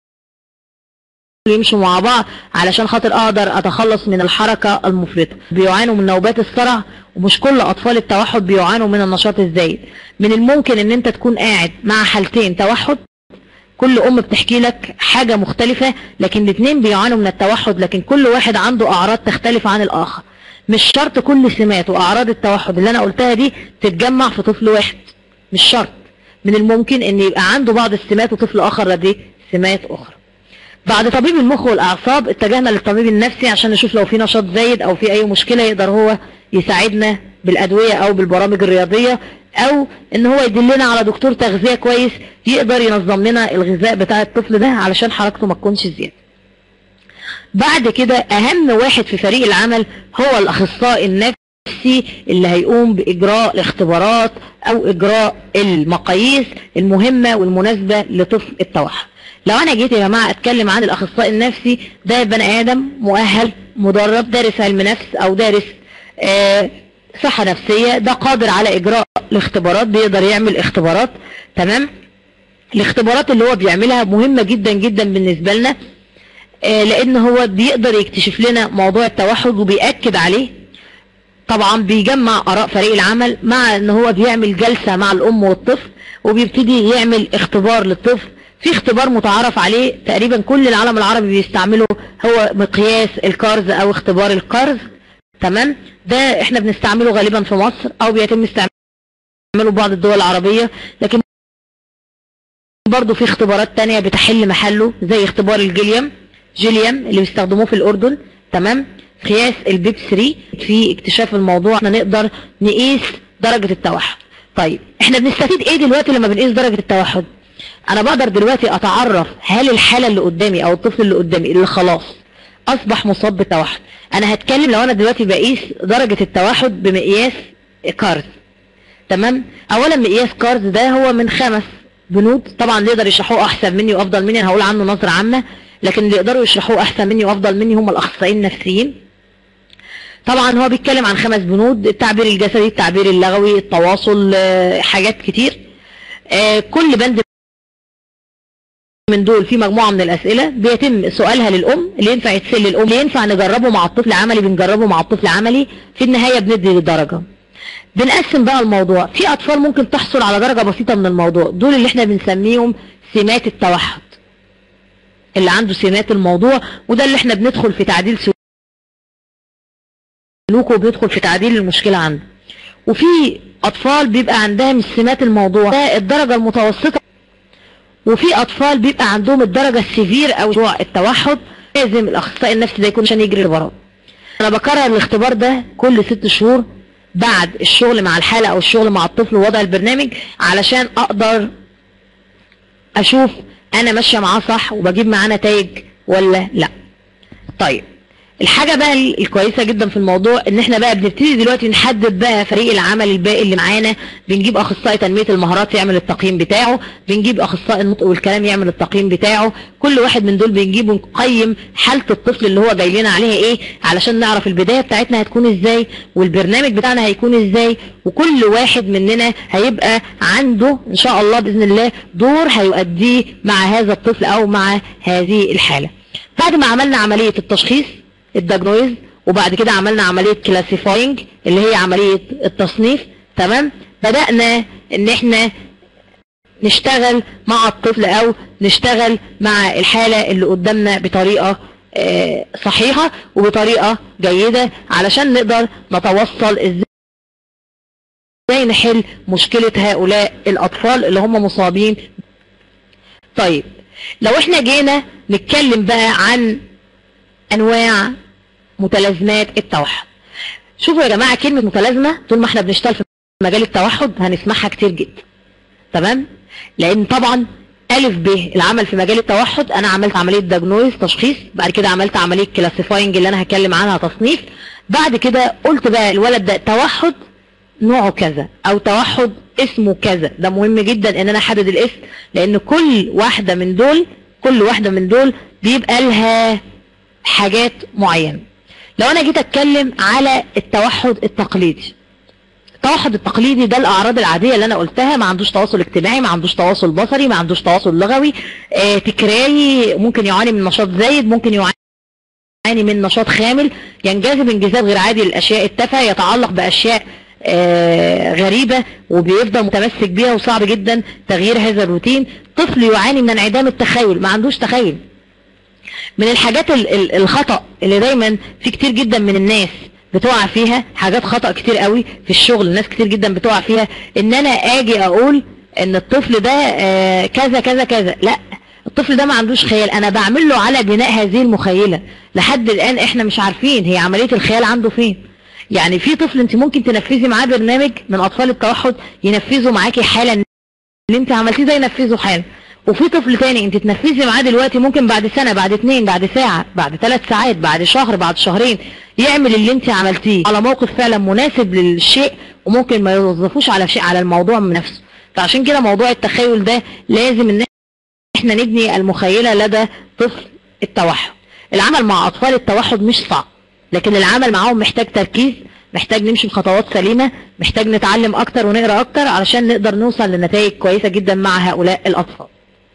يمشوا مع بعض علشان خاطر اقدر اتخلص من الحركه المفرطه بيعانوا من نوبات الصرع ومش كل اطفال التوحد بيعانوا من النشاط الزايد من الممكن ان انت تكون قاعد مع حالتين توحد كل ام بتحكي لك حاجة مختلفة لكن الاثنين بيعانوا من التوحد لكن كل واحد عنده اعراض تختلف عن الاخر مش شرط كل سمات واعراض التوحد اللي انا قلتها دي تتجمع في طفل واحد مش شرط من الممكن ان يبقى عنده بعض السمات وطفل اخر لديه سمات اخرى بعد طبيب المخ والاعصاب اتجهنا للطبيب النفسي عشان نشوف لو في نشاط زايد او في اي مشكلة يقدر هو يساعدنا بالادوية او بالبرامج الرياضية او ان هو يدلنا على دكتور تغذية كويس يقدر ينظم لنا الغذاء بتاع الطفل ده علشان حركته ما تكونش زيادة بعد كده اهم واحد في فريق العمل هو الاخصائي النفسي اللي هيقوم باجراء الاختبارات او اجراء المقاييس المهمة والمناسبة لطفل التوحد لو انا جيت يا جماعة اتكلم عن الاخصائي النفسي ده بني ادم مؤهل مدرب دارس علم نفس او دارس آه صحة نفسية ده قادر على اجراء الاختبارات بيقدر يعمل اختبارات تمام الاختبارات اللي هو بيعملها مهمة جدا جدا بالنسبة لنا آه لان هو بيقدر يكتشف لنا موضوع التوحد وبيأكد عليه طبعا بيجمع اراء فريق العمل مع ان هو بيعمل جلسة مع الام والطفل وبيبتدي يعمل اختبار للطفل في اختبار متعارف عليه تقريبا كل العالم العربي بيستعمله هو مقياس الكارز او اختبار الكارز تمام ده احنا بنستعمله غالبا في مصر او بيتم استعماله بعض الدول العربية لكن برضه في اختبارات تانية بتحل محله زي اختبار الجيليام جيليام اللي بيستخدموه في الاردن تمام قياس البيب 3 في اكتشاف الموضوع احنا نقدر نقيس درجة التوحد طيب احنا بنستفيد ايه دلوقتي لما بنقيس درجة التوحد انا بقدر دلوقتي اتعرف هل الحالة اللي قدامي او الطفل اللي قدامي اللي خلاص اصبح مصاب بالتوحد انا هتكلم لو انا دلوقتي بقيس درجة التوحد بمقياس كارز تمام اولا مقياس كارز ده هو من خمس بنود طبعا اللي يقدر يشرحوه احسن مني وافضل مني انا هقول عنه نظرة عامة لكن اللي يقدروا يشرحوه احسن مني وافضل مني هم الاخصائيين النفسيين طبعا هو بيتكلم عن خمس بنود التعبير الجسدي التعبير اللغوي التواصل حاجات كتير كل بند من دول في مجموعة من الأسئلة بيتم سؤالها للأم اللي ينفع يتسأل للأم اللي ينفع نجربه مع الطفل عملي بنجربه مع الطفل عملي في النهاية بندي الدرجة بنقسم بقى الموضوع في أطفال ممكن تحصل على درجة بسيطة من الموضوع دول اللي احنا بنسميهم سمات التوحد اللي عنده سمات الموضوع وده اللي احنا بندخل في تعديل سلوكه وبندخل في تعديل المشكلة عنده وفي أطفال بيبقى عندها مش سمات الموضوع ده الدرجة المتوسطة وفي اطفال بيبقى عندهم الدرجة السيفير او التوحد لازم الاخصائي النفسي ده يكون عشان يجري الاختبارات انا بكرر الاختبار ده كل ست شهور بعد الشغل مع الحالة او الشغل مع الطفل ووضع البرنامج علشان اقدر اشوف انا ماشية معاه صح وبجيب معاه نتائج ولا لا طيب الحاجة بقى ال- الكويسة جدا في الموضوع ان احنا بقى بنبتدي دلوقتي نحدد بقى فريق العمل الباقي اللي معانا بنجيب اخصائي تنمية المهارات يعمل التقييم بتاعه بنجيب اخصائي النطق والكلام يعمل التقييم بتاعه كل واحد من دول بنجيبه نقيم حالة الطفل اللي هو جاي لنا عليها ايه علشان نعرف البداية بتاعتنا هتكون ازاي والبرنامج بتاعنا هيكون ازاي وكل واحد مننا هيبقى عنده ان شاء الله باذن الله دور هيؤديه مع هذا الطفل او مع هذه الحالة بعد ما عملنا عملية التشخيص الداجنويز وبعد كده عملنا عملية كلاسيفاينج اللي هي عملية التصنيف تمام بدأنا ان احنا نشتغل مع الطفل او نشتغل مع الحالة اللي قدامنا بطريقة آه، صحيحة وبطريقة جيدة علشان نقدر نتوصل ازاي ازاي نحل مشكلة هؤلاء الاطفال اللي هم مصابين طيب لو احنا جينا نتكلم بقى عن انواع متلازمات التوحد شوفوا يا جماعة كلمة متلازمة طول ما احنا بنشتغل في مجال التوحد هنسمعها كتير جدا تمام لان طبعا الف ب العمل في مجال التوحد انا عملت عملية داجنويز تشخيص بعد كده عملت عملية كلاسيفاينج اللي انا هتكلم عنها تصنيف بعد كده قلت بقى الولد ده توحد نوعه كذا او توحد اسمه كذا ده مهم جدا ان انا احدد الاسم لان كل واحدة من دول كل واحدة من دول بيبقى لها حاجات معينة لو انا جيت اتكلم على التوحد التقليدي التوحد التقليدي ده الاعراض العادية اللي انا قلتها ما عندوش تواصل اجتماعي ما عندوش تواصل بصري ما عندوش تواصل لغوي آه تكراري ممكن يعاني من نشاط زايد ممكن يعاني من نشاط خامل ينجذب انجذاب غير عادي للاشياء التافهه يتعلق باشياء آه غريبة وبيفضل متمسك بيها وصعب جدا تغيير هذا الروتين طفل يعاني من انعدام التخيل ما عندوش تخيل من الحاجات ال- ال- الخطأ اللي دايما في كتير جدا من الناس بتقع فيها حاجات خطأ كتير قوي في الشغل ناس كتير جدا بتقع فيها ان انا اجي اقول ان الطفل ده آه، كذا كذا كذا لا الطفل ده ما عندوش خيال انا بعمل له على بناء هذه المخيلة لحد الان احنا مش عارفين هي عملية الخيال عنده فين يعني في طفل انت ممكن تنفذي معاه برنامج من اطفال التوحد ينفذه معاكي حالا اللي انت عملتيه ده ينفذه حالا وفي طفل تاني انت تنفذي معاه دلوقتي ممكن بعد سنة بعد اتنين بعد ساعة بعد ثلاث ساعات بعد شهر بعد شهرين يعمل اللي انت عملتيه على موقف فعلا مناسب للشيء وممكن ما يوظفوش على شيء على الموضوع من نفسه فعشان كده موضوع التخيل ده لازم ان احنا نبني المخيلة لدى طفل التوحد العمل مع اطفال التوحد مش صعب لكن العمل معاهم محتاج تركيز محتاج نمشي بخطوات سليمة محتاج نتعلم اكتر ونقرأ اكتر علشان نقدر نوصل لنتائج كويسة جدا مع هؤلاء الاطفال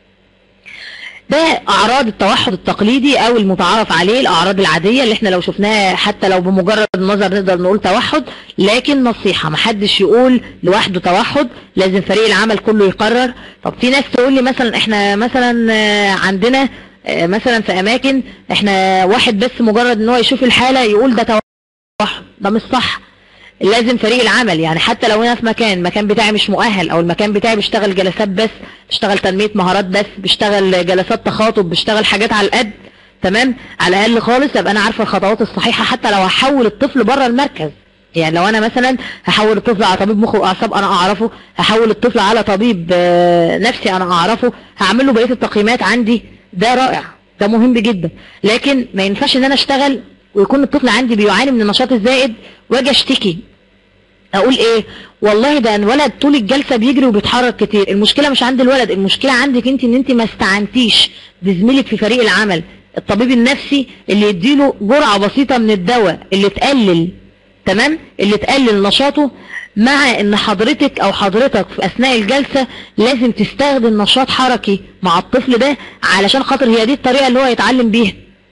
ده اعراض التوحد التقليدي او المتعارف عليه الاعراض العادية اللي احنا لو شفناها حتى لو بمجرد النظر نقدر نقول توحد لكن نصيحة محدش يقول لوحده توحد لازم فريق العمل كله يقرر طب في ناس تقول لي مثلا احنا مثلا آه، عندنا آه، مثلا في اماكن احنا واحد بس مجرد ان هو يشوف الحالة يقول ده توحد ده مش صح لازم فريق العمل يعني حتى لو انا في مكان المكان بتاعي مش مؤهل او المكان بتاعي بيشتغل جلسات بس بيشتغل تنمية مهارات بس بيشتغل جلسات تخاطب بيشتغل حاجات على القد تمام على الاقل خالص ابقى انا عارفه الخطوات الصحيحه حتى لو هحول الطفل بره المركز يعني لو انا مثلا هحول الطفل على طبيب مخ واعصاب انا اعرفه هحول الطفل على طبيب آه، نفسي انا اعرفه هعمل له بقيه التقييمات عندي ده رائع ده مهم جدا لكن ما ينفعش ان انا اشتغل ويكون الطفل عندي بيعاني من النشاط الزائد واجي اشتكي اقول ايه والله ده الولد طول الجلسة بيجري وبيتحرك كتير المشكلة مش عند الولد المشكلة عندك انت ان انت ما استعنتيش بزميلك في فريق العمل الطبيب النفسي اللي يديله جرعة بسيطة من الدواء اللي تقلل تمام اللي تقلل نشاطه مع ان حضرتك او حضرتك في اثناء الجلسة لازم تستخدم نشاط حركي مع الطفل ده علشان خاطر هي دي الطريقة اللي هو يتعلم بيها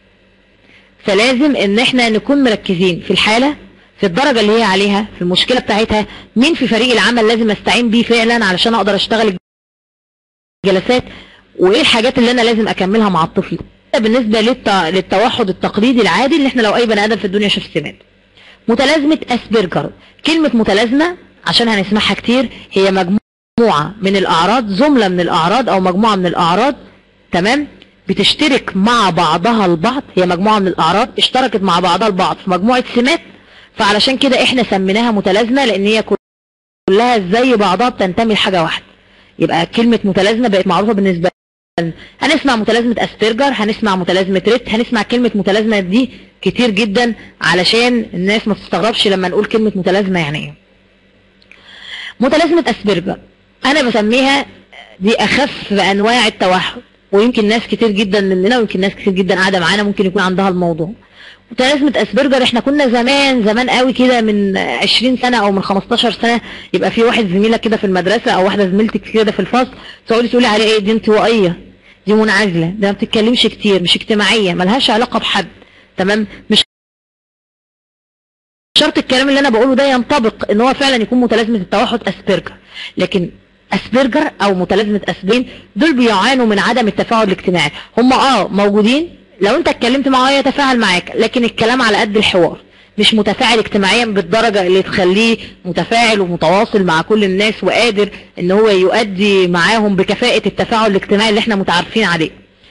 فلازم ان احنا نكون مركزين في الحالة في الدرجة اللي هي عليها في المشكلة بتاعتها مين في فريق العمل لازم استعين بيه فعلا علشان اقدر اشتغل الجلسات وايه الحاجات اللي انا لازم اكملها مع الطفل ده بالنسبة للت... للتوحد التقليدي العادي اللي احنا لو اي بني ادم في الدنيا شاف سمات متلازمة اسبرجر كلمة متلازمة عشان هنسمعها كتير هي مجموعة من الاعراض جملة من الاعراض او مجموعة من الاعراض تمام بتشترك مع بعضها البعض هي مجموعة من الاعراض اشتركت مع بعضها البعض في مجموعة سمات فعلشان كده احنا سميناها متلازمة لان هي كلها زي بعضها بتنتمي لحاجة واحدة يبقى كلمة متلازمة بقت معروفة بالنسبة هنسمع متلازمة اسبرجر هنسمع متلازمة ريت هنسمع كلمة متلازمة دي كتير جدا علشان الناس ما تستغربش لما نقول كلمة متلازمة يعني ايه متلازمة اسبرجر انا بسميها دي اخف انواع التوحد ويمكن ناس كتير جدا مننا ويمكن ناس كتير جدا قاعده معانا ممكن يكون عندها الموضوع متلازمة اسبرجر احنا كنا زمان زمان قوي كده من 20 سنة او من 15 سنة يبقى في واحد زميلك كده في المدرسة او واحدة زميلتك كده في الفصل تقعدي تقولي عليه ايه دي انطوائية دي منعزلة ده ما بتتكلمش كتير مش اجتماعية ملهاش علاقة بحد تمام مش شرط الكلام اللي انا بقوله ده ينطبق ان هو فعلا يكون متلازمة التوحد اسبرجر لكن اسبرجر او متلازمة اسبين دول بيعانوا من عدم التفاعل الاجتماعي هم اه موجودين لو انت اتكلمت معاه يتفاعل معاك لكن الكلام على قد الحوار مش متفاعل اجتماعيا بالدرجة اللي تخليه متفاعل ومتواصل مع كل الناس وقادر ان هو يؤدي معاهم بكفاءة التفاعل الاجتماعي اللي احنا متعارفين عليه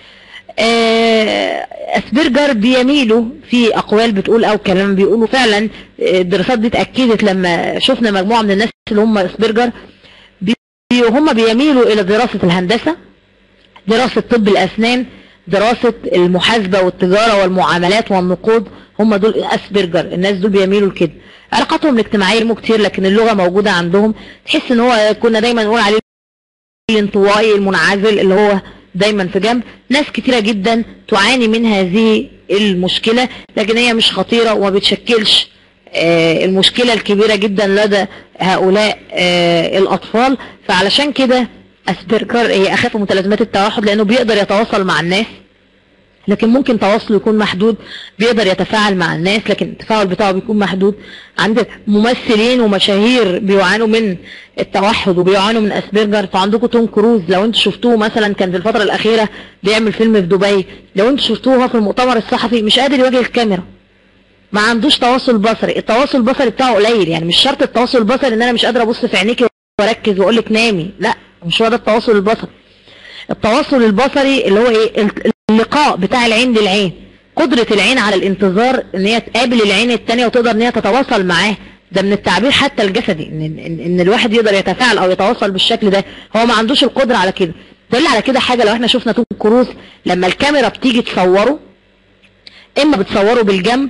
آه، اسبرجر بيميلوا في اقوال بتقول او كلام بيقولوا فعلا آه، الدراسات دي اتاكدت لما شفنا مجموعه من الناس اللي هم اسبرجر بي- هم بيميلوا الى دراسه الهندسه دراسه طب الاسنان دراسه المحاسبه والتجاره والمعاملات والنقود هم دول اسبرجر الناس دول بيميلوا لكده علاقاتهم الاجتماعيه مو كتير لكن اللغه موجوده عندهم تحس ان هو كنا دايما نقول عليه الانطوائي المنعزل اللي هو دايما في جنب ناس كتيرة جدا تعاني من هذه المشكلة لكن هي مش خطيرة وما بتشكلش آه، المشكلة الكبيرة جدا لدى هؤلاء آه، الأطفال فعلشان كده أسبرجر هي أخف متلازمات التوحد لأنه بيقدر يتواصل مع الناس لكن ممكن تواصله يكون محدود بيقدر يتفاعل مع الناس لكن التفاعل بتاعه بيكون محدود عندك ممثلين ومشاهير بيعانوا من التوحد وبيعانوا من اسبرجر فعندكم توم كروز لو انتوا شفتوه مثلا كان في الفترة الأخيرة بيعمل فيلم في دبي لو انتوا شفتوه هو في المؤتمر الصحفي مش قادر يواجه الكاميرا ما عندوش تواصل بصري التواصل البصري بتاعه قليل يعني مش شرط التواصل البصري ان انا مش قادر ابص في عينيكي واركز واقول لك نامي لا مش هو ده التواصل البصري التواصل البصري اللي هو ايه اللقاء بتاع العين للعين قدرة العين على الانتظار ان هي تقابل العين التانية وتقدر ان هي تتواصل معاه ده من التعبير حتى الجسدي ان, إن, إن الواحد يقدر يتفاعل او يتواصل بالشكل ده هو ما عندوش القدرة على كده دل على كده حاجة لو احنا شفنا توم كروز لما الكاميرا بتيجي تصوره اما بتصوره بالجنب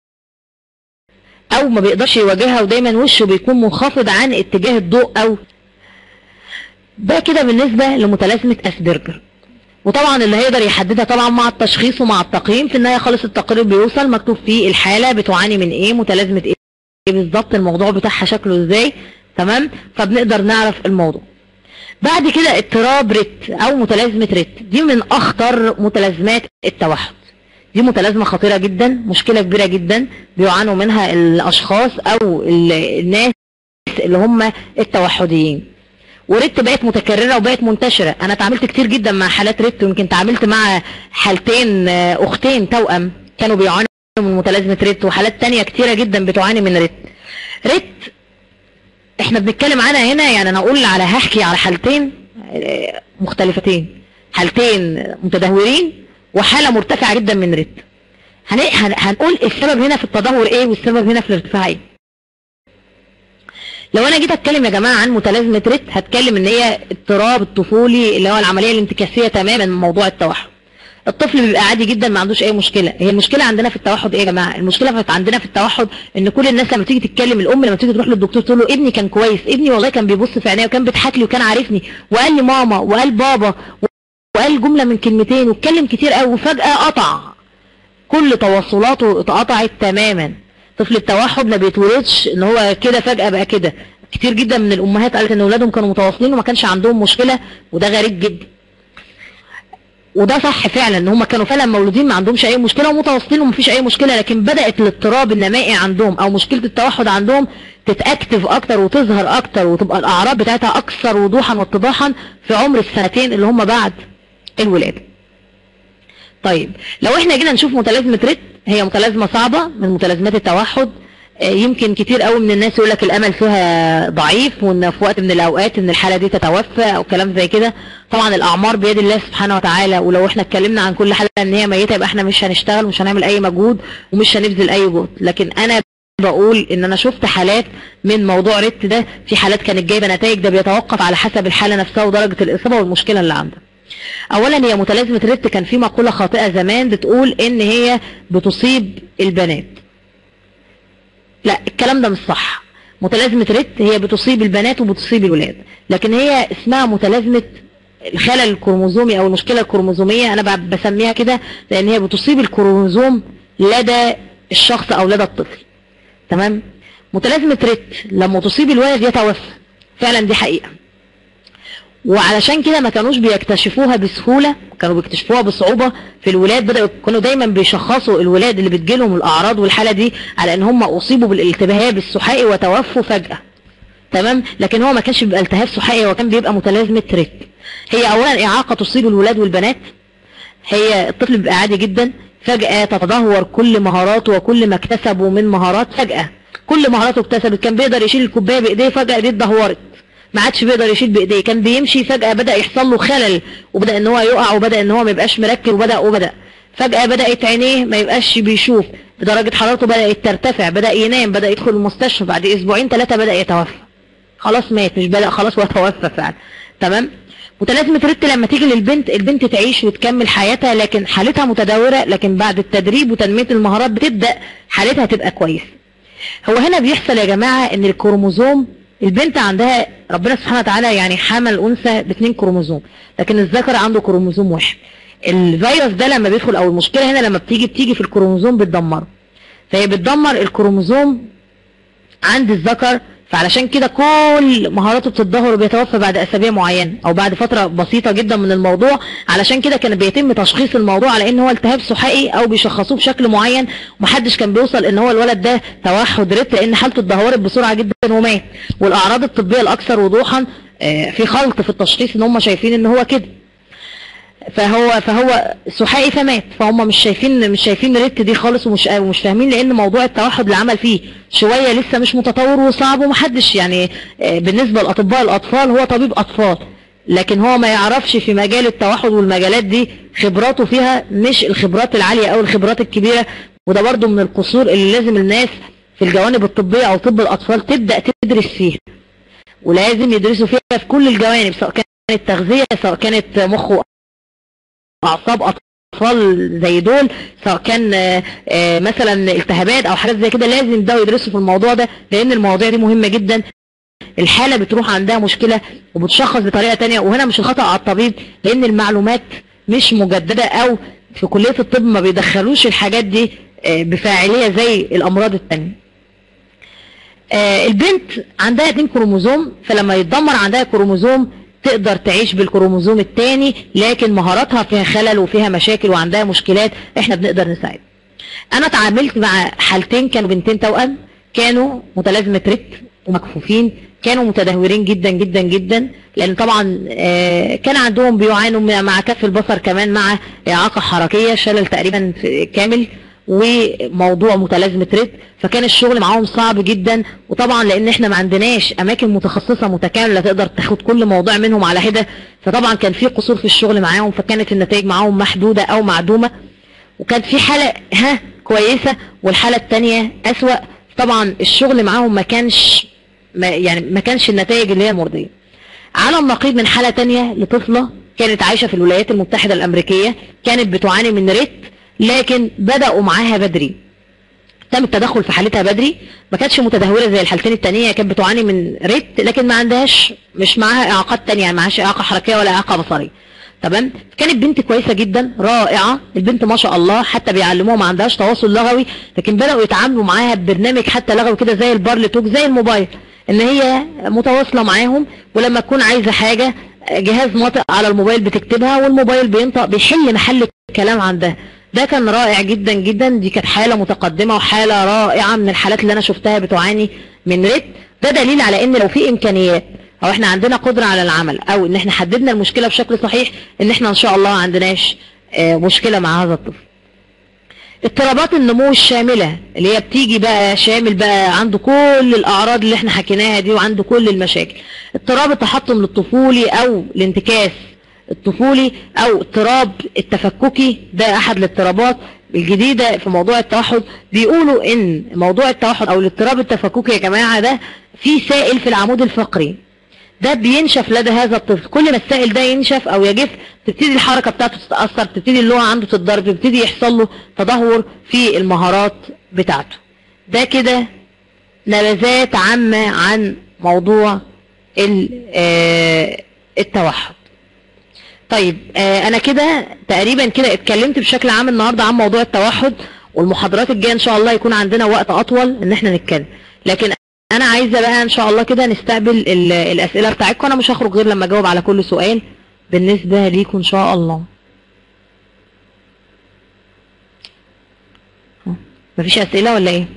او ما بيقدرش يواجهها ودايما وشه بيكون منخفض عن اتجاه الضوء او ده كده بالنسبة لمتلازمة اسبرجر وطبعا اللي هيقدر يحددها طبعا مع التشخيص ومع التقييم في النهاية خالص التقرير بيوصل مكتوب فيه الحالة بتعاني من ايه متلازمة ايه بالظبط الموضوع بتاعها شكله ازاي تمام فبنقدر نعرف الموضوع بعد كده اضطراب ريت او متلازمة ريت دي من اخطر متلازمات التوحد دي متلازمة خطيرة جدا مشكلة كبيرة جدا بيعانوا منها الاشخاص او ال- الناس اللي هم التوحديين وريت بقت متكررة وبقت منتشرة انا اتعاملت كتير جدا مع حالات ريت ويمكن تعاملت مع حالتين آه، اختين توأم كانوا بيعانوا من متلازمة ريت وحالات تانية كتيرة جدا بتعاني من ريت ريت احنا بنتكلم عنها هنا يعني انا اقول على هحكي على حالتين آه، مختلفتين حالتين متدهورين وحالة مرتفعة جدا من ريت هن- هن- هنقول السبب هنا في التدهور ايه والسبب هنا في الارتفاع ايه لو انا جيت اتكلم يا جماعه عن متلازمه ريت هتكلم ان هي اضطراب الطفولي اللي هو العمليه الانتكاسيه تماما من موضوع التوحد الطفل بيبقى عادي جدا ما عندوش اي مشكله هي المشكله عندنا في التوحد ايه يا جماعه المشكله في عندنا في التوحد ان كل الناس لما تيجي تتكلم الام لما تيجي تروح للدكتور تقول له ابني كان كويس ابني والله كان بيبص في عينيا وكان بيضحك لي وكان عارفني وقال لي ماما وقال بابا وقال جمله من كلمتين واتكلم كتير قوي وفجاه قطع كل تواصلاته اتقطعت تماما طفل التوحد ما بيتولدش ان هو كده فجأة بقى كده كتير جدا من الامهات قالت ان اولادهم كانوا متواصلين وما كانش عندهم مشكلة وده غريب جدا وده صح فعلا ان هم كانوا فعلا مولودين ما عندهمش اي مشكلة ومتواصلين ومفيش اي مشكلة لكن بدأت الاضطراب النمائي عندهم او مشكلة التوحد عندهم تتأكتف اكتر وتظهر اكتر وتبقى الاعراض بتاعتها اكثر وضوحا واتضاحا في عمر السنتين اللي هم بعد الولادة طيب لو احنا جينا نشوف متلازمة ريت هي متلازمة صعبة من متلازمات التوحد آه، يمكن كتير قوي من الناس يقول لك الامل فيها ضعيف وان في وقت من الاوقات ان الحالة دي تتوفى او كلام زي كده طبعا الاعمار بيد الله سبحانه وتعالى ولو احنا اتكلمنا عن كل حالة ان هي ميتة يبقى احنا مش هنشتغل ومش هنعمل اي مجهود ومش هنبذل اي جهد لكن انا بقول ان انا شفت حالات من موضوع ريت ده في حالات كانت جايبه نتائج ده بيتوقف على حسب الحاله نفسها ودرجه الاصابه والمشكله اللي عندها اولا هي متلازمة ريت كان في مقولة خاطئة زمان بتقول ان هي بتصيب البنات لا الكلام ده مش صح متلازمة ريت هي بتصيب البنات وبتصيب الولاد لكن هي اسمها متلازمة الخلل الكروموزومي او المشكلة الكروموزومية انا بسميها كده لان هي بتصيب الكروموزوم لدى الشخص او لدى الطفل تمام متلازمة ريت لما تصيب الولد يتوفى فعلا دي حقيقة وعلشان كده ما كانوش بيكتشفوها بسهولة كانوا بيكتشفوها بصعوبة في الولاد بدأوا كانوا دايما بيشخصوا الولاد اللي بتجيلهم الأعراض والحالة دي على ان هم أصيبوا بالالتهاب السحائي وتوفوا فجأة تمام لكن هو ما كانش بيبقى التهاب سحائي هو كان بيبقى متلازمة ريت هي أولا إعاقة تصيب الولاد والبنات هي الطفل بيبقى عادي جدا فجأة تتدهور كل مهاراته وكل ما اكتسبه من مهارات فجأة كل مهاراته اكتسبت كان بيقدر يشيل الكوبايه بايديه فجأة ايديه اتدهورت ما عادش بيقدر يشيل بايديه كان بيمشي فجأة بدأ يحصل له خلل وبدأ ان هو يقع وبدأ ان هو ما يبقاش مركز وبدأ وبدأ فجأة بدأت عينيه ما يبقاش بيشوف درجة حرارته بدأت ترتفع بدأ ينام بدأ يدخل المستشفى بعد اسبوعين ثلاثة بدأ يتوفى خلاص مات مش بدأ خلاص هو توفى فعلا تمام متلازمة ريت لما تيجي للبنت البنت تعيش وتكمل حياتها لكن حالتها متدهورة لكن بعد التدريب وتنمية المهارات بتبدأ حالتها تبقى كويس هو هنا بيحصل يا جماعة ان الكروموزوم البنت عندها ربنا سبحانه وتعالى يعني حمل الانثى باثنين كروموزوم لكن الذكر عنده كروموزوم واحد الفيروس ده لما بيدخل او المشكلة هنا لما بتيجي بتيجي في الكروموزوم بتدمره فهي بتدمر الكروموزوم عند الذكر فعلشان كده كل مهاراته بتتدهور وبيتوفى بعد اسابيع معينه او بعد فتره بسيطه جدا من الموضوع علشان كده كان بيتم تشخيص الموضوع على ان هو التهاب سحائي او بيشخصوه بشكل معين ومحدش كان بيوصل ان هو الولد ده توحد ريت لان حالته اتدهورت بسرعه جدا ومات والاعراض الطبيه الاكثر وضوحا في خلط في التشخيص ان هم شايفين ان هو كده فهو فهو سحائي فمات فهم مش شايفين مش شايفين ريت دي خالص ومش ومش فاهمين لان موضوع التوحد اللي عمل فيه شويه لسه مش متطور وصعب ومحدش يعني بالنسبه لاطباء الاطفال هو طبيب اطفال لكن هو ما يعرفش في مجال التوحد والمجالات دي خبراته فيها مش الخبرات العاليه او الخبرات الكبيره وده برضو من القصور اللي لازم الناس في الجوانب الطبيه او طب الاطفال تبدا تدرس فيها ولازم يدرسوا فيها في كل الجوانب سواء كانت تغذيه سواء كانت مخ اعصاب اطفال زي دول سواء كان مثلا التهابات او حاجات زي كده لازم يبداوا يدرسوا في الموضوع ده لان المواضيع دي مهمة جدا الحالة بتروح عندها مشكلة وبتشخص بطريقة تانية وهنا مش الخطأ على الطبيب لان المعلومات مش مجددة او في كلية الطب ما بيدخلوش الحاجات دي بفاعلية زي الامراض التانية البنت عندها اتنين كروموزوم فلما يتدمر عندها كروموزوم تقدر تعيش بالكروموزوم الثاني لكن مهاراتها فيها خلل وفيها مشاكل وعندها مشكلات احنا بنقدر نساعد انا اتعاملت مع حالتين كانوا بنتين توأم كانوا متلازمة ريت ومكفوفين كانوا متدهورين جدا جدا جدا لان طبعا كان عندهم بيعانوا مع كف البصر كمان مع اعاقة حركية شلل تقريبا كامل وموضوع متلازمة ريت فكان الشغل معاهم صعب جدا وطبعا لان احنا ما عندناش اماكن متخصصة متكاملة تقدر تاخد كل موضوع منهم على حدة فطبعا كان في قصور في الشغل معاهم فكانت النتائج معاهم محدودة او معدومة وكان في حالة ها كويسة والحالة التانية اسوأ طبعا الشغل معاهم ما كانش ما يعني ما كانش النتائج اللي هي مرضية على النقيض من حالة تانية لطفلة كانت عايشة في الولايات المتحدة الامريكية كانت بتعاني من ريت لكن بدأوا معاها بدري تم التدخل في حالتها بدري ما كانتش متدهورة زي الحالتين التانية كانت بتعاني من ريت لكن ما عندهاش مش معاها اعاقات تانية يعني معهاش اعاقة حركية ولا اعاقة بصرية تمام كانت بنت كويسة جدا رائعة البنت ما شاء الله حتى بيعلموها ما عندهاش تواصل لغوي لكن بدأوا يتعاملوا معاها ببرنامج حتى لغوي كده زي البارل توك زي الموبايل ان هي متواصلة معاهم ولما تكون عايزة حاجة جهاز ناطق على الموبايل بتكتبها والموبايل بينطق بيحل محل الكلام عندها ده كان رائع جدا جدا دي كانت حالة متقدمة وحالة رائعة من الحالات اللي انا شفتها بتعاني من ريت ده دليل على ان لو في امكانيات او احنا عندنا قدرة على العمل او ان احنا حددنا المشكلة بشكل صحيح ان احنا ان شاء الله ما عندناش مشكلة مع هذا الطفل اضطرابات النمو الشاملة اللي هي بتيجي بقى شامل بقى عنده كل الاعراض اللي احنا حكيناها دي وعنده كل المشاكل اضطراب التحطم الطفولي او الانتكاس الطفولي او اضطراب التفككي ده احد الاضطرابات الجديدة في موضوع التوحد بيقولوا ان موضوع التوحد او الاضطراب التفككي يا جماعة ده في سائل في العمود الفقري ده بينشف لدى هذا الطفل كل ما السائل ده ينشف او يجف تبتدي الحركة بتاعته تتأثر تبتدي اللغة عنده تتضرب تبتدي يحصل له تدهور في المهارات بتاعته ده كده نبذات عامة عن موضوع التوحد طيب انا كده تقريبا كده اتكلمت بشكل عام النهاردة عن موضوع التوحد والمحاضرات الجاية ان شاء الله يكون عندنا وقت اطول ان احنا نتكلم لكن انا عايزة بقى ان شاء الله كده نستقبل الاسئلة بتاعتكم انا مش هخرج غير لما اجاوب على كل سؤال بالنسبة ليكم ان شاء الله مفيش اسئلة ولا ايه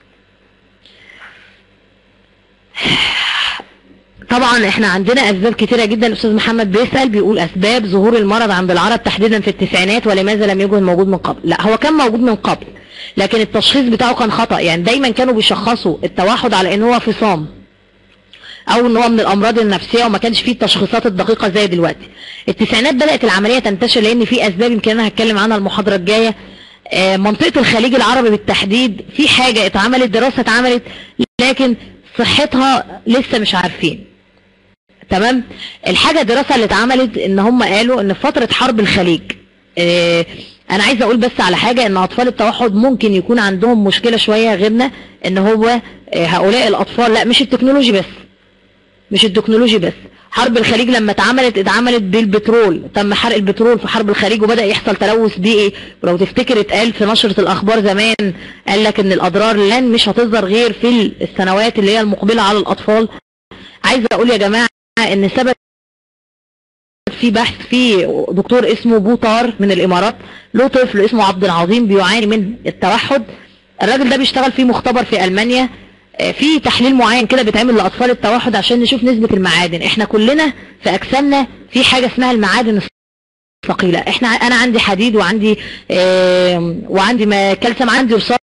طبعا احنا عندنا اسباب كتيرة جدا الاستاذ محمد بيسأل بيقول اسباب ظهور المرض عند العرب تحديدا في التسعينات ولماذا لم يكن موجود من قبل لا هو كان موجود من قبل لكن التشخيص بتاعه كان خطأ يعني دايما كانوا بيشخصوا التوحد على ان هو فصام او ان هو من الامراض النفسية وما كانش فيه التشخيصات الدقيقة زي دلوقتي التسعينات بدأت العملية تنتشر لان في اسباب يمكن انا هتكلم عنها المحاضرة الجاية منطقة الخليج العربي بالتحديد في حاجة اتعملت دراسة اتعملت لكن صحتها لسه مش عارفين تمام الحاجة الدراسة اللي اتعملت ان هم قالوا ان في فترة حرب الخليج اه انا عايز اقول بس على حاجة ان اطفال التوحد ممكن يكون عندهم مشكلة شوية غيرنا ان هو اه هؤلاء الاطفال لا مش التكنولوجي بس مش التكنولوجي بس حرب الخليج لما اتعملت اتعملت بالبترول تم حرق البترول في حرب الخليج وبدأ يحصل تلوث بيئي ولو تفتكر اتقال في نشرة الاخبار زمان قال لك ان الاضرار لن مش هتظهر غير في السنوات اللي هي المقبلة على الاطفال عايز اقول يا جماعة ان سبب في بحث في دكتور اسمه بوطار من الامارات له طفل اسمه عبد العظيم بيعاني من التوحد الراجل ده بيشتغل في مختبر في المانيا في تحليل معين كده بيتعمل لاطفال التوحد عشان نشوف نسبة المعادن احنا كلنا في اجسامنا في حاجة اسمها المعادن الثقيلة احنا انا عندي حديد وعندي اه وعندي كالسيوم عندي رصاص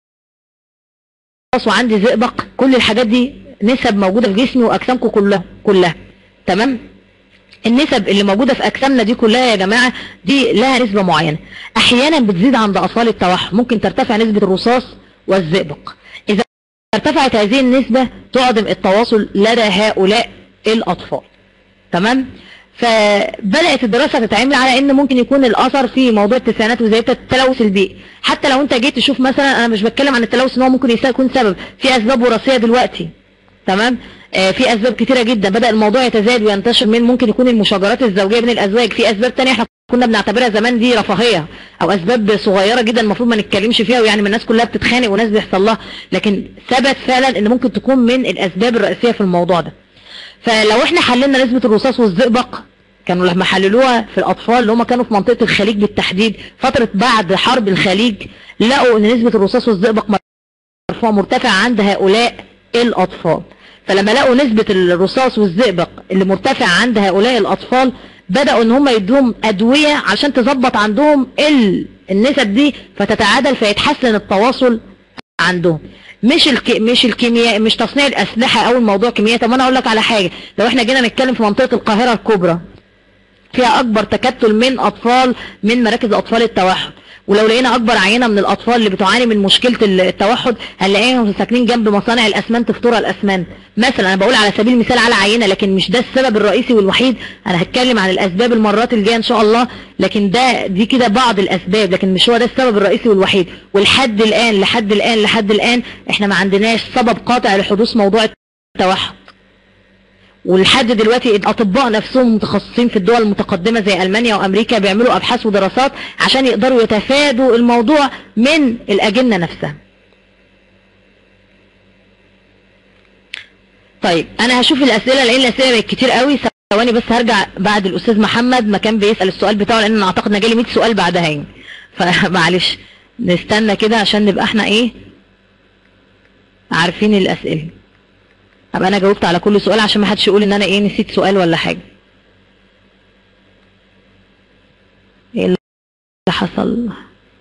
وعندي زئبق كل الحاجات دي نسب موجودة في جسمي واجسامكم كلها كلها تمام النسب اللي موجودة في اجسامنا دي كلها يا جماعة دي لها نسبة معينة احيانا بتزيد عند اطفال التوحد ممكن ترتفع نسبة الرصاص والزئبق اذا ارتفعت هذه النسبة تعدم التواصل لدى هؤلاء الاطفال تمام فبدأت الدراسة تتعمل على ان ممكن يكون الاثر في موضوع التسعينات وزي التلوث البيئي حتى لو انت جيت تشوف مثلا انا مش بتكلم عن التلوث ان هو ممكن يكون سبب في اسباب وراثية دلوقتي تمام آه في اسباب كتيرة جدا بدأ الموضوع يتزايد وينتشر من ممكن يكون المشاجرات الزوجية بين الازواج في اسباب تانية احنا كنا بنعتبرها زمان دي رفاهية او اسباب صغيرة جدا المفروض ما نتكلمش فيها ويعني من الناس كلها بتتخانق وناس بيحصل لها لكن ثبت فعلا ان ممكن تكون من الاسباب الرئيسية في الموضوع ده فلو احنا حللنا نسبة الرصاص والزئبق كانوا لما حللوها في الاطفال اللي هم كانوا في منطقة الخليج بالتحديد فترة بعد حرب الخليج لقوا ان نسبة الرصاص والزئبق مرفوع مرتفع عند هؤلاء الاطفال فلما لقوا نسبة الرصاص والزئبق اللي مرتفع عند هؤلاء الأطفال بدأوا ان هم يدوهم أدوية عشان تظبط عندهم النسب دي فتتعادل فيتحسن التواصل عندهم مش الك... مش الكيمياء مش تصنيع الأسلحة أو الموضوع كيمياء طب أنا أقول لك على حاجة لو احنا جينا نتكلم في منطقة القاهرة الكبرى فيها أكبر تكتل من أطفال من مراكز أطفال التوحد ولو لقينا اكبر عينة من الاطفال اللي بتعاني من مشكلة التوحد هنلاقيهم ساكنين جنب مصانع الاسمنت في طرق الاسمنت مثلا انا بقول على سبيل المثال على عينة لكن مش ده السبب الرئيسي والوحيد انا هتكلم عن الاسباب المرات الجاية ان شاء الله لكن ده دي كده بعض الاسباب لكن مش هو ده السبب الرئيسي والوحيد ولحد الان لحد الان لحد الان احنا ما عندناش سبب قاطع لحدوث موضوع التوحد ولحد دلوقتي الاطباء نفسهم متخصصين في الدول المتقدمة زي المانيا وامريكا بيعملوا ابحاث ودراسات عشان يقدروا يتفادوا الموضوع من الاجنة نفسها طيب انا هشوف الاسئلة لان الاسئلة بقت كتير قوي ثواني بس هرجع بعد الاستاذ محمد ما كان بيسأل السؤال بتاعه لان انا اعتقد ان جالي 100 سؤال بعدها يعني فمعلش نستنى كده عشان نبقى احنا ايه عارفين الاسئله ابقى انا جاوبت على كل سؤال عشان ما حدش يقول ان انا ايه نسيت سؤال ولا حاجة ايه اللي حصل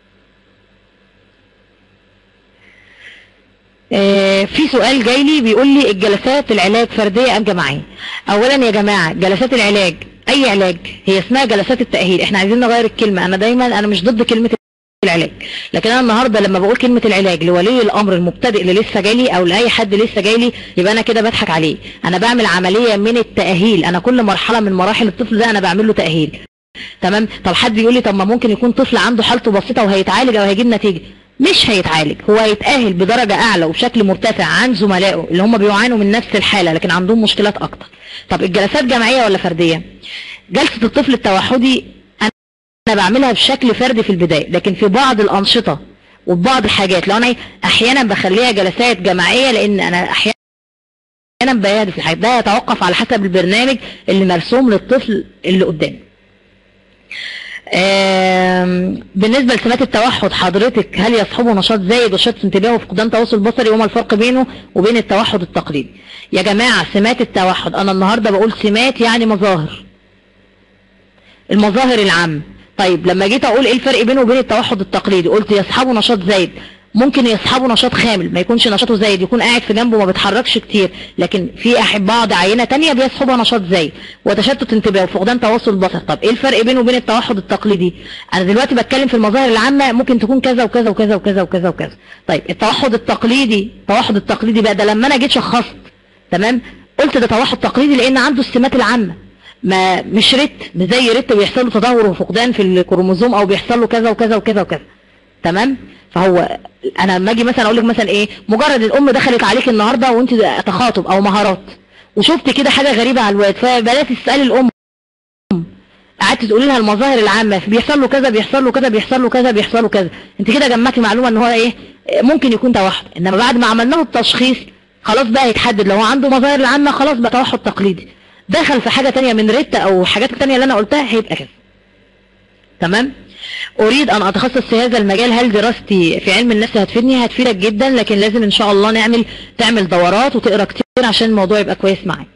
آه في سؤال جاي لي بيقول لي الجلسات العلاج فردية ام جماعية اولا يا جماعة جلسات العلاج اي علاج هي اسمها جلسات التأهيل احنا عايزين نغير الكلمة انا دايما انا مش ضد كلمة العلاج لكن انا النهارده لما بقول كلمه العلاج لولي الامر المبتدئ اللي لسه جاي لي او لاي حد لسه جاي لي يبقى انا كده بضحك عليه انا بعمل عمليه من التاهيل انا كل مرحله من مراحل الطفل ده انا بعمل له تاهيل تمام طب حد يقول لي طب ما ممكن يكون طفل عنده حالته بسيطه وهيتعالج او هيجيب نتيجه مش هيتعالج هو هيتاهل بدرجه اعلى وبشكل مرتفع عن زملائه اللي هم بيعانوا من نفس الحاله لكن عندهم مشكلات اكتر طب الجلسات جماعيه ولا فرديه جلسه الطفل التوحدي انا بعملها بشكل فردي في البدايه لكن في بعض الانشطه وبعض الحاجات لو انا احيانا بخليها جلسات جماعيه لان انا احيانا بيهدف الحاجات ده يتوقف على حسب البرنامج اللي مرسوم للطفل اللي قدامي بالنسبة لسمات التوحد حضرتك هل يصحبه نشاط زايد وشتت انتباه وفقدان تواصل بصري وما الفرق بينه وبين التوحد التقليدي يا جماعة سمات التوحد انا النهاردة بقول سمات يعني مظاهر المظاهر العامة طيب لما جيت اقول ايه الفرق بينه وبين التوحد التقليدي قلت يصحبه نشاط زايد ممكن يصحبه نشاط خامل ما يكونش نشاطه زايد يكون قاعد في جنبه ما بيتحركش كتير لكن في احب بعض عينه تانية بيصحبها نشاط زايد وتشتت انتباه وفقدان تواصل بصر طب ايه الفرق بينه وبين التوحد التقليدي انا دلوقتي بتكلم في المظاهر العامه ممكن تكون كذا وكذا وكذا وكذا وكذا وكذا طيب التوحد التقليدي التوحد التقليدي بقى ده لما انا جيت شخصت تمام قلت ده توحد تقليدي لان عنده السمات العامه ما مش رت مش زي رت بيحصل له تدهور وفقدان في الكروموزوم او بيحصل له كذا وكذا وكذا وكذا تمام فهو انا لما اجي مثلا اقول لك مثلا ايه مجرد الام دخلت عليك النهارده وانت تخاطب او مهارات وشفت كده حاجه غريبه على الواد فبدات تسالي الام قعدت تقولي لها المظاهر العامه بيحصل له كذا بيحصل له كذا بيحصل له كذا بيحصل له كذا انت كده جمعتي معلومه ان هو ايه ممكن يكون توحد انما بعد ما عملنا له التشخيص خلاص بقى يتحدد لو هو عنده مظاهر العامه خلاص بقى توحد تقليدي دخل في حاجه ثانيه من ريت او حاجات ثانيه اللي انا قلتها هيبقى كذا تمام اريد ان اتخصص في هذا المجال هل دراستي في علم النفس هتفيدني هتفيدك جدا لكن لازم ان شاء الله نعمل تعمل دورات وتقرا كتير عشان الموضوع يبقى كويس معاك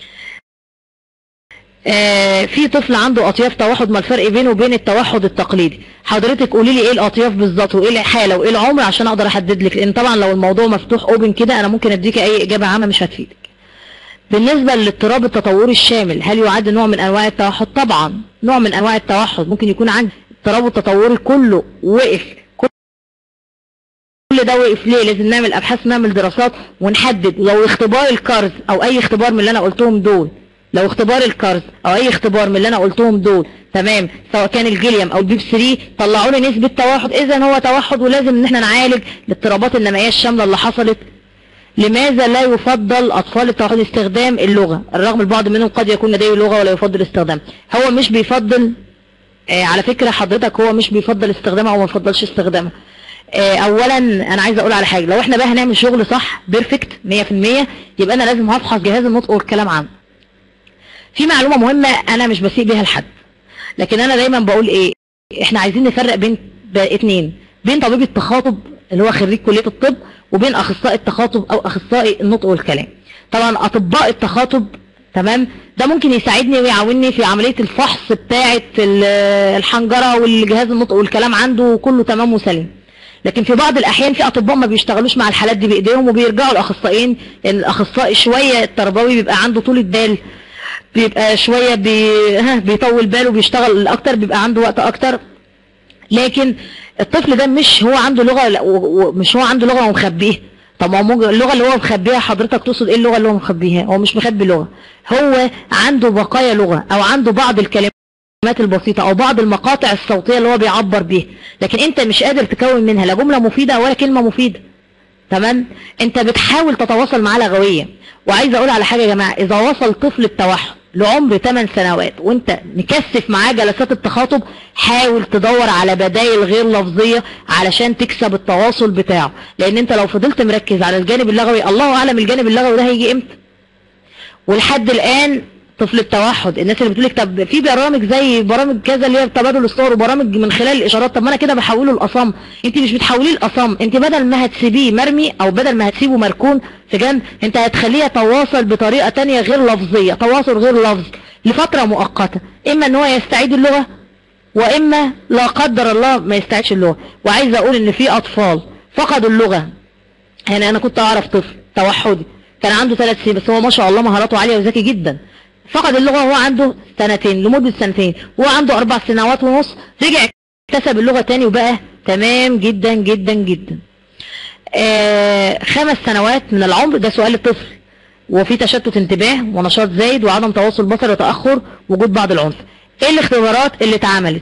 آه في طفل عنده اطياف توحد ما الفرق بينه وبين التوحد التقليدي حضرتك قولي لي ايه الاطياف بالظبط وايه الحاله وايه العمر عشان اقدر احدد لك لان طبعا لو الموضوع مفتوح اوبن كده انا ممكن اديك اي اجابه عامه مش هتفيدك بالنسبة للاضطراب التطوري الشامل هل يعد نوع من انواع التوحد طبعا نوع من انواع التوحد ممكن يكون عندي اضطراب التطوري كله وقف كل ده وقف ليه لازم نعمل ابحاث نعمل دراسات ونحدد لو اختبار الكارز او اي اختبار من اللي انا قلتهم دول لو اختبار الكارز او اي اختبار من اللي انا قلتهم دول تمام سواء كان الجيليوم او البيب 3 طلعوا لي نسبه توحد اذا هو توحد ولازم ان احنا نعالج الاضطرابات النمائيه الشامله اللي حصلت لماذا لا يفضل أطفال التوحد استخدام اللغة الرغم البعض منهم قد يكون لديه اللغة ولا يفضل استخدام هو مش بيفضل آه على فكرة حضرتك هو مش بيفضل استخدامها او ما بيفضلش استخدامها آه اولا انا عايز اقول على حاجة لو احنا بقى هنعمل شغل صح بيرفكت 100% يبقى انا لازم هفحص جهاز النطق والكلام عنه في معلومة مهمة انا مش بسيء بيها لحد لكن انا دايما بقول ايه احنا عايزين نفرق بين اتنين بين طبيب التخاطب اللي هو خريج كلية الطب وبين اخصائي التخاطب او اخصائي النطق والكلام طبعا اطباء التخاطب تمام ده ممكن يساعدني ويعاونني في عملية الفحص بتاعة الحنجرة والجهاز النطق والكلام عنده كله تمام وسليم لكن في بعض الاحيان في اطباء ما بيشتغلوش مع الحالات دي بايديهم وبيرجعوا الاخصائيين الاخصائي شوية التربوي بيبقى عنده طول البال بيبقى شوية بي... ها بيطول باله بيشتغل اكتر بيبقى عنده وقت اكتر لكن الطفل ده مش هو عنده لغة مش هو عنده لغة ومخبيها طب ما هو اللغة اللي هو مخبيها حضرتك تقصد ايه اللغة اللي هو مخبيها هو مش مخبي لغة هو عنده بقايا لغة او عنده بعض الكلمات البسيطة او بعض المقاطع الصوتية اللي هو بيعبر بيها لكن انت مش قادر تكون منها لا جملة مفيدة ولا كلمة مفيدة تمام انت بتحاول تتواصل معاه لغويا وعايز اقول على حاجة يا جماعة اذا وصل طفل التوحد لعمر 8 سنوات وانت مكثف معاه جلسات التخاطب حاول تدور على بدائل غير لفظية علشان تكسب التواصل بتاعه لان انت لو فضلت مركز على الجانب اللغوي الله اعلم الجانب اللغوي ده هيجي امتى ولحد الان طفل التوحد الناس اللي بتقولك طب في برامج زي برامج كذا اللي هي تبادل الصور وبرامج من خلال الاشارات طب ما انا كده بحوله الاصم انت مش بتحوليه الاصم انت بدل ما هتسيبيه مرمي او بدل ما هتسيبه مركون في جنب انت هتخليه يتواصل بطريقه تانية غير لفظيه تواصل غير لفظ لفتره مؤقته اما ان هو يستعيد اللغه واما لا قدر الله ما يستعيدش اللغه وعايز اقول ان في اطفال فقدوا اللغه يعني انا كنت اعرف طفل توحدي كان عنده ثلاث سنين بس هو ما شاء الله مهاراته عاليه وذكي جدا فقد اللغة وهو عنده سنتين لمدة سنتين وهو عنده أربع سنوات ونص رجع اكتسب اللغة تاني وبقى تمام جدا جدا جدا آه خمس سنوات من العمر ده سؤال الطفل وفي تشتت انتباه ونشاط زايد وعدم تواصل بصري وتأخر وجود بعض العنف ايه الاختبارات اللي اتعملت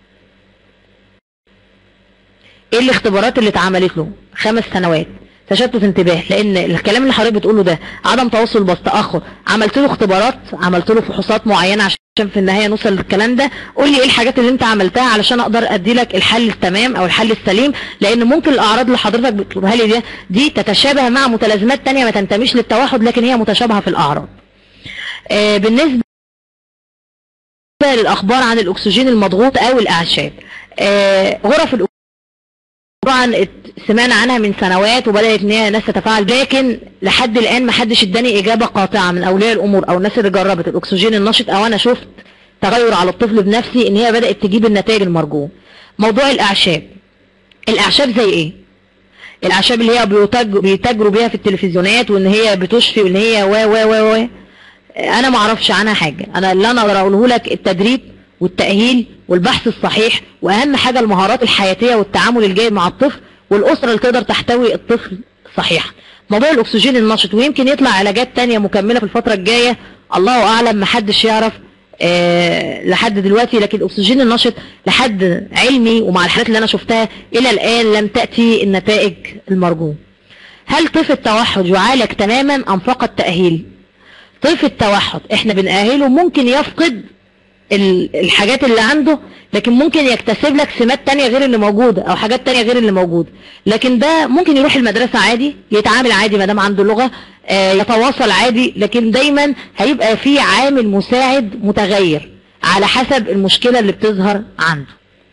ايه الاختبارات اللي اتعملت له خمس سنوات تشتت انتباه لان الكلام اللي حضرتك بتقوله ده عدم تواصل بس تاخر عملت له اختبارات عملت له فحوصات معينه عشان في النهايه نوصل للكلام ده قول لي ايه الحاجات اللي انت عملتها علشان اقدر ادي لك الحل التمام او الحل السليم لان ممكن الاعراض اللي حضرتك بتطلبها لي دي دي تتشابه مع متلازمات تانية ما تنتميش للتوحد لكن هي متشابهه في الاعراض آه بالنسبه للاخبار عن الاكسجين المضغوط او الاعشاب آه غرف طبعا سمعنا عنها من سنوات وبدات ان هي ناس تتفاعل لكن لحد الان ما حدش اداني اجابه قاطعه من اولياء الامور او الناس اللي جربت الاكسجين النشط او انا شفت تغير على الطفل بنفسي ان هي بدات تجيب النتائج المرجوه موضوع الاعشاب الاعشاب زي ايه الاعشاب اللي هي بيتاجروا بيها في التلفزيونات وان هي بتشفي وان هي و و و و انا ما اعرفش عنها حاجه انا اللي انا اقدر اقوله لك التدريب والتأهيل والبحث الصحيح وأهم حاجة المهارات الحياتية والتعامل الجيد مع الطفل والأسرة اللي تقدر تحتوي الطفل صحيحا موضوع الأكسجين النشط ويمكن يطلع علاجات تانية مكملة في الفترة الجاية الله أعلم محدش يعرف أه لحد دلوقتي لكن الأكسجين النشط لحد علمي ومع الحالات اللي أنا شفتها إلى الآن لم تأتي النتائج المرجوة هل طيف التوحد يعالج تماما أم فقط تأهيل طيف التوحد احنا بنأهله ممكن يفقد الحاجات اللي عنده لكن ممكن يكتسب لك سمات تانية غير اللي موجودة او حاجات تانية غير اللي موجودة لكن ده ممكن يروح المدرسة عادي يتعامل عادي ما دام عنده لغة آه يتواصل عادي لكن دايما هيبقى في عامل مساعد متغير على حسب المشكلة اللي بتظهر عنده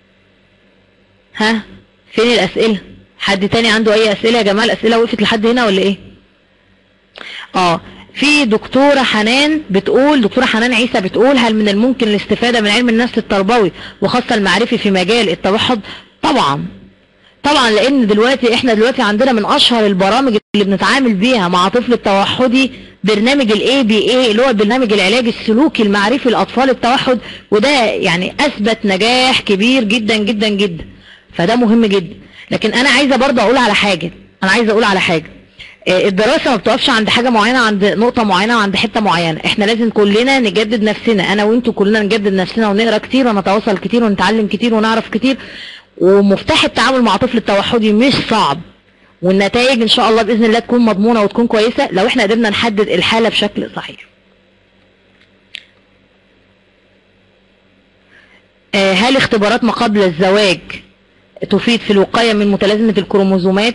ها فين الاسئلة حد تاني عنده اي اسئلة يا جماعة الاسئلة وقفت لحد هنا ولا ايه اه في دكتورة حنان بتقول دكتورة حنان عيسى بتقول هل من الممكن الاستفادة من علم النفس التربوي وخاصة المعرفي في مجال التوحد طبعا طبعا لان دلوقتي احنا دلوقتي عندنا من اشهر البرامج اللي بنتعامل بيها مع طفل التوحدي برنامج الاي بي اي اللي هو برنامج العلاج السلوكي المعرفي لاطفال التوحد وده يعني اثبت نجاح كبير جدا جدا جدا فده مهم جدا لكن انا عايزه برضه اقول على حاجه انا عايزه اقول على حاجه الدراسة ما بتقفش عند حاجة معينة عند نقطة معينة وعند حتة معينة احنا لازم كلنا نجدد نفسنا انا وانتوا كلنا نجدد نفسنا ونقرا كتير ونتواصل كتير ونتعلم كتير ونعرف كتير ومفتاح التعامل مع طفل التوحدي مش صعب والنتائج ان شاء الله باذن الله تكون مضمونة وتكون كويسة لو احنا قدرنا نحدد الحالة بشكل صحيح هل اختبارات ما قبل الزواج تفيد في الوقاية من متلازمة الكروموزومات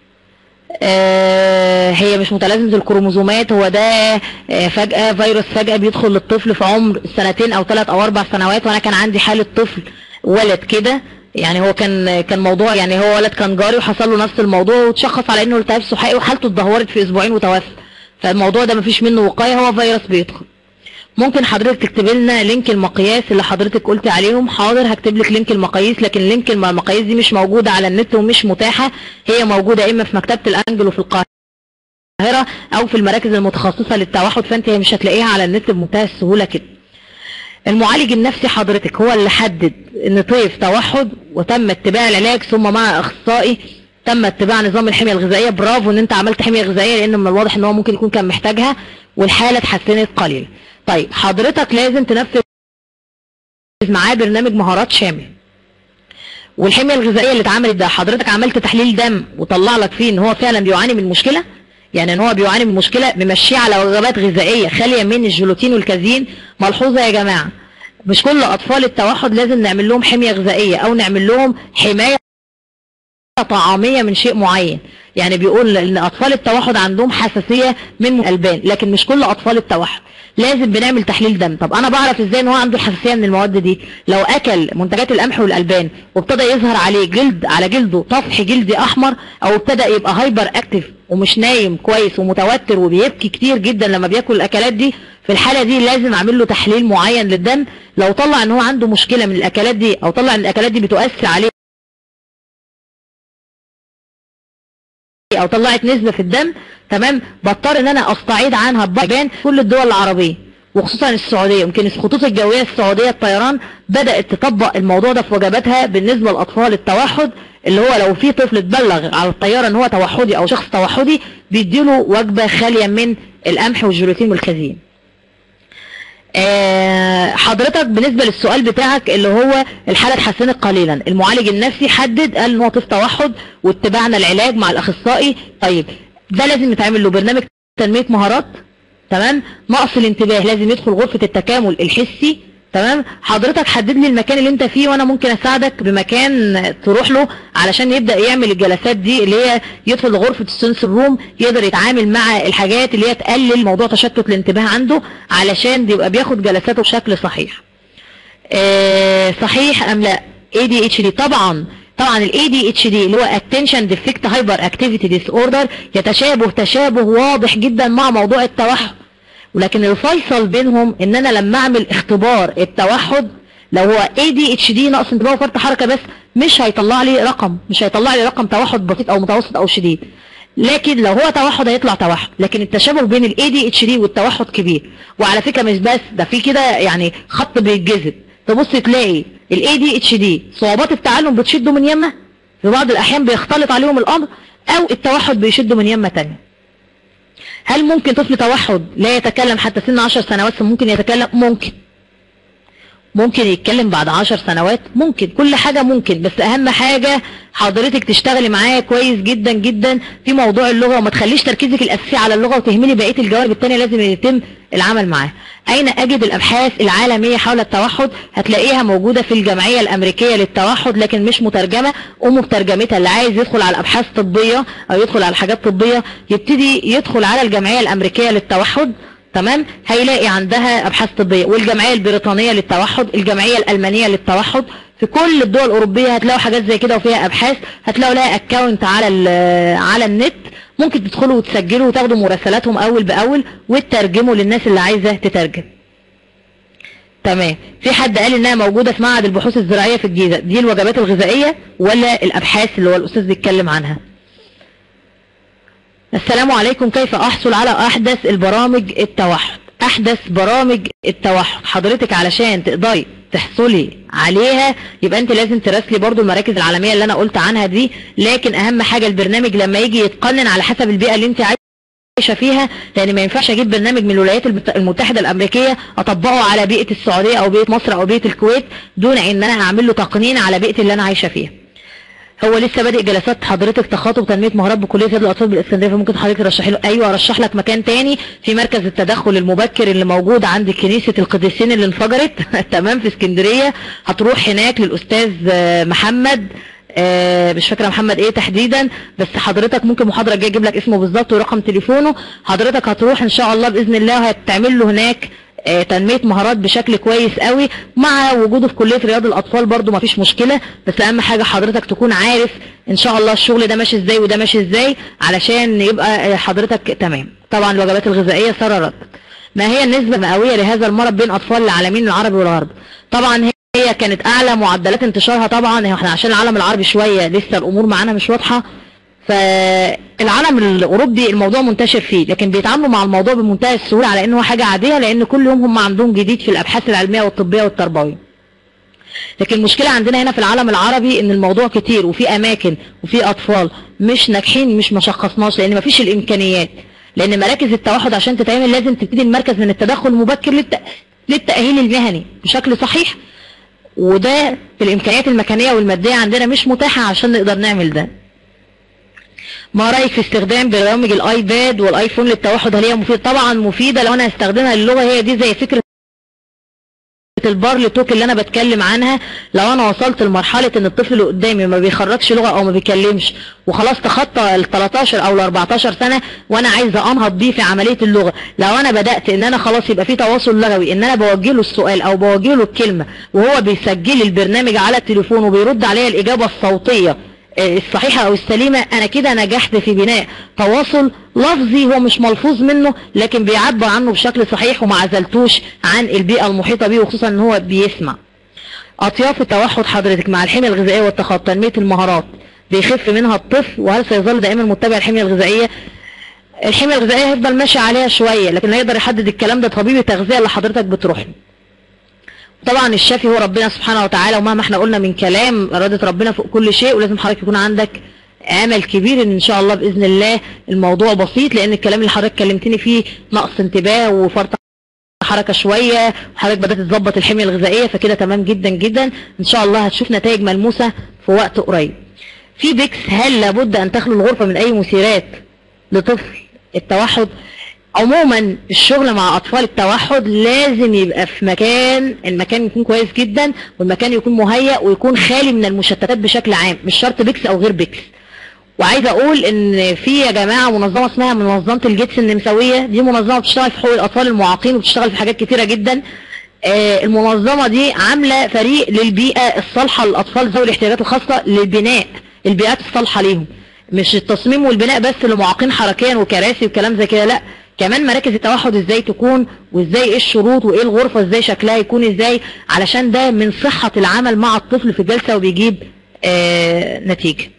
آه هي مش متلازمة الكروموزومات هو ده آه فجأة فيروس فجأة بيدخل للطفل في عمر سنتين او ثلاث او اربع سنوات وانا كان عندي حالة طفل ولد كده يعني هو كان كان موضوع يعني هو ولد كان جاري وحصل له نفس الموضوع وتشخص على انه التهاب سحائي وحالته اتدهورت في اسبوعين وتوفى فالموضوع ده مفيش منه وقاية هو فيروس بيدخل ممكن حضرتك تكتب لنا لينك المقياس اللي حضرتك قلت عليهم حاضر هكتب لك لينك المقاييس لكن لينك المقاييس دي مش موجودة على النت ومش متاحة هي موجودة اما في مكتبة الانجلو في القاهرة او في المراكز المتخصصة للتوحد فانت مش هتلاقيها على النت بمنتهى السهولة كده المعالج النفسي حضرتك هو اللي حدد ان طيف توحد وتم اتباع العلاج ثم مع اخصائي تم اتباع نظام الحمية الغذائية برافو ان انت عملت حمية غذائية لان من الواضح ان هو ممكن يكون كان محتاجها والحالة اتحسنت قليلا طيب حضرتك لازم تنفذ معاه برنامج مهارات شامل والحمية الغذائية اللي اتعملت ده حضرتك عملت تحليل دم وطلع لك فيه ان هو فعلا بيعاني من مشكلة يعني ان هو بيعاني من مشكلة ممشيه على وجبات غذائية خالية من الجلوتين والكازين ملحوظة يا جماعة مش كل اطفال التوحد لازم نعمل لهم حمية غذائية او نعمل لهم حماية طعامية من شيء معين يعني بيقول ان اطفال التوحد عندهم حساسية من الالبان لكن مش كل اطفال التوحد لازم بنعمل تحليل دم طب انا بعرف ازاي ان هو عنده حساسية من المواد دي لو اكل منتجات القمح والالبان وابتدى يظهر عليه جلد على جلده طفح جلدي احمر او ابتدى يبقى هايبر اكتف ومش نايم كويس ومتوتر وبيبكي كتير جدا لما بياكل الاكلات دي في الحالة دي لازم اعمل له تحليل معين للدم لو طلع ان هو عنده مشكلة من الاكلات دي او طلع ان الاكلات دي بتؤثر عليه او طلعت نسبة في الدم تمام بضطر ان انا استعيد عنها بان كل الدول العربية وخصوصا السعودية يمكن الخطوط الجوية السعودية الطيران بدأت تطبق الموضوع ده في وجباتها بالنسبة لأطفال التوحد اللي هو لو في طفل اتبلغ على الطياره ان هو توحدي او شخص توحدي بيديله وجبه خاليه من القمح والجلوتين والكازين آه، حضرتك بالنسبة للسؤال بتاعك اللي هو الحالة اتحسنت قليلا المعالج النفسي حدد قال ان هو طفل توحد واتبعنا العلاج مع الاخصائي طيب ده لازم يتعمل له برنامج تنمية مهارات تمام نقص الانتباه لازم يدخل غرفة التكامل الحسي تمام حضرتك حدد لي المكان اللي انت فيه وانا ممكن اساعدك بمكان تروح له علشان يبدأ يعمل الجلسات دي اللي هي يدخل لغرفة السنسور روم يقدر يتعامل مع الحاجات اللي هي تقلل موضوع تشتت الانتباه عنده علشان يبقى بياخد جلساته بشكل صحيح اه صحيح ام لا ADHD طبعا طبعا ال ADHD اللي هو Attention Defect Hyperactivity Disorder يتشابه تشابه واضح جدا مع موضوع التوحد ولكن الفيصل بينهم ان انا لما اعمل اختبار التوحد لو هو ADHD نقص انتباه وفرط حركة بس مش هيطلع لي رقم مش هيطلع لي رقم توحد بسيط او متوسط او شديد لكن لو هو توحد هيطلع توحد لكن التشابه بين ال ADHD والتوحد كبير وعلى فكرة مش بس ده في كده يعني خط بيتجذب تبص تلاقي ال ADHD صعوبات التعلم بتشده من يمه في بعض الاحيان بيختلط عليهم الامر او التوحد بيشده من يمه تانية هل ممكن طفل توحد لا يتكلم حتى سن 10 سنوات ممكن يتكلم ممكن ممكن يتكلم بعد 10 سنوات ممكن كل حاجة ممكن بس اهم حاجة حضرتك تشتغلي معايا كويس جدا جدا في موضوع اللغة وما تخليش تركيزك الاساسي على اللغة وتهملي بقية الجوانب التانية لازم يتم العمل معاه اين اجد الابحاث العالمية حول التوحد هتلاقيها موجودة في الجمعية الامريكية للتوحد لكن مش مترجمة ام بترجمتها اللي عايز يدخل على ابحاث طبية او يدخل على حاجات طبية يبتدي يدخل على الجمعية الامريكية للتوحد تمام هيلاقي عندها ابحاث طبية والجمعية البريطانية للتوحد الجمعية الالمانية للتوحد في كل الدول الاوروبية هتلاقوا حاجات زي كده وفيها ابحاث هتلاقوا لها اكونت على على النت ممكن تدخلوا وتسجلوا وتاخدوا مراسلاتهم اول باول وتترجموا للناس اللي عايزة تترجم تمام في حد قال انها موجودة في معهد البحوث الزراعية في الجيزة دي الوجبات الغذائية ولا الابحاث اللي هو الاستاذ بيتكلم عنها السلام عليكم كيف احصل على احدث البرامج التوحد احدث برامج التوحد حضرتك علشان تقدري تحصلي عليها يبقى انت لازم تراسلي برضو المراكز العالمية اللي انا قلت عنها دي لكن اهم حاجة البرنامج لما يجي يتقنن على حسب البيئة اللي انت عايشة فيها لان ما ينفعش اجيب برنامج من الولايات المتحدة الامريكية اطبقه على بيئة السعودية او بيئة مصر او بيئة الكويت دون ان انا اعمل له تقنين على بيئة اللي انا عايشة فيها هو لسه بادئ جلسات حضرتك تخاطب تنميه مهارات بكليه رياض الاطفال بالاسكندريه فممكن حضرتك ترشحي له ايوه ارشح لك مكان تاني في مركز التدخل المبكر اللي موجود عند كنيسه القديسين اللي انفجرت تمام في اسكندريه هتروح هناك للاستاذ محمد آه مش فاكره محمد ايه تحديدا بس حضرتك ممكن محاضره جايه اجيب لك اسمه بالظبط ورقم تليفونه حضرتك هتروح ان شاء الله باذن الله هتعمل له هناك آه تنمية مهارات بشكل كويس قوي مع وجوده في كلية رياض الأطفال برضو مفيش مشكلة بس أهم حاجة حضرتك تكون عارف إن شاء الله الشغل ده ماشي إزاي وده ماشي إزاي علشان يبقى حضرتك تمام طبعا الوجبات الغذائية سررت ما هي النسبة المئوية لهذا المرض بين أطفال العالمين العربي والغرب طبعا هي كانت أعلى معدلات انتشارها طبعا احنا عشان العالم العربي شوية لسه الأمور معانا مش واضحة فالعالم الاوروبي الموضوع منتشر فيه لكن بيتعاملوا مع الموضوع بمنتهى السهولة على انه حاجة عادية لان كل يوم هم عندهم جديد في الابحاث العلمية والطبية والتربوية لكن المشكلة عندنا هنا في العالم العربي ان الموضوع كتير وفي اماكن وفي اطفال مش ناجحين مش مشخصناش لان مفيش الامكانيات لان مراكز التوحد عشان تتعمل لازم تبتدي المركز من التدخل المبكر للت... للتأهيل المهني بشكل صحيح وده في الامكانيات المكانية والمادية عندنا مش متاحة عشان نقدر نعمل ده ما رأيك في استخدام برامج الايباد والايفون للتوحد هل هي مفيدة طبعا مفيدة لو انا هستخدمها للغة هي دي زي فكرة البارل توك اللي انا بتكلم عنها لو انا وصلت لمرحلة ان الطفل اللي قدامي ما بيخرجش لغة او ما بيكلمش وخلاص تخطى ال 13 او ال 14 سنة وانا عايزة انهض بيه في عملية اللغة لو انا بدأت ان انا خلاص يبقى في تواصل لغوي ان انا بوجه له السؤال او بوجه له الكلمة وهو بيسجل البرنامج على التليفون وبيرد عليا الاجابة الصوتية الصحيحة او السليمة انا كده نجحت في بناء تواصل لفظي هو مش ملفوظ منه لكن بيعبر عنه بشكل صحيح وما عزلتوش عن البيئة المحيطة بيه وخصوصا ان هو بيسمع اطياف التوحد حضرتك مع الحمية الغذائية والتخاط تنمية المهارات بيخف منها الطفل وهل سيظل دائما متبع الحمية الغذائية الحمية الغذائية هيفضل ماشي عليها شوية لكن هيقدر يحدد الكلام ده طبيب التغذية اللي حضرتك بتروح له طبعا الشافي هو ربنا سبحانه وتعالى ومهما احنا قلنا من كلام إرادة ربنا فوق كل شيء ولازم حضرتك يكون عندك امل كبير ان ان شاء الله باذن الله الموضوع بسيط لان الكلام اللي حضرتك كلمتني فيه نقص انتباه وفرط حركه شويه وحضرتك بدات تظبط الحميه الغذائيه فكده تمام جدا جدا ان شاء الله هتشوف نتائج ملموسه في وقت قريب في بيكس هل لابد ان تخلو الغرفه من اي مثيرات لطفل التوحد عموما الشغل مع اطفال التوحد لازم يبقى في مكان المكان يكون كويس جدا والمكان يكون مهيأ ويكون خالي من المشتتات بشكل عام مش شرط بيكس او غير بيكس وعايزه اقول ان في يا جماعه منظمه اسمها منظمه الجيتس النمساويه دي منظمه بتشتغل في حقوق الاطفال المعاقين وبتشتغل في حاجات كتيره جدا آه، المنظمه دي عامله فريق للبيئه الصالحه للاطفال ذوي الاحتياجات الخاصه للبناء البيئات الصالحه ليهم مش التصميم والبناء بس لمعاقين حركيا وكراسي وكلام زي كده لا كمان مراكز التوحد ازاي تكون وازاي ايه الشروط وايه الغرفه ازاي شكلها يكون ازاي علشان ده من صحه العمل مع الطفل في جلسه وبيجيب آه نتيجه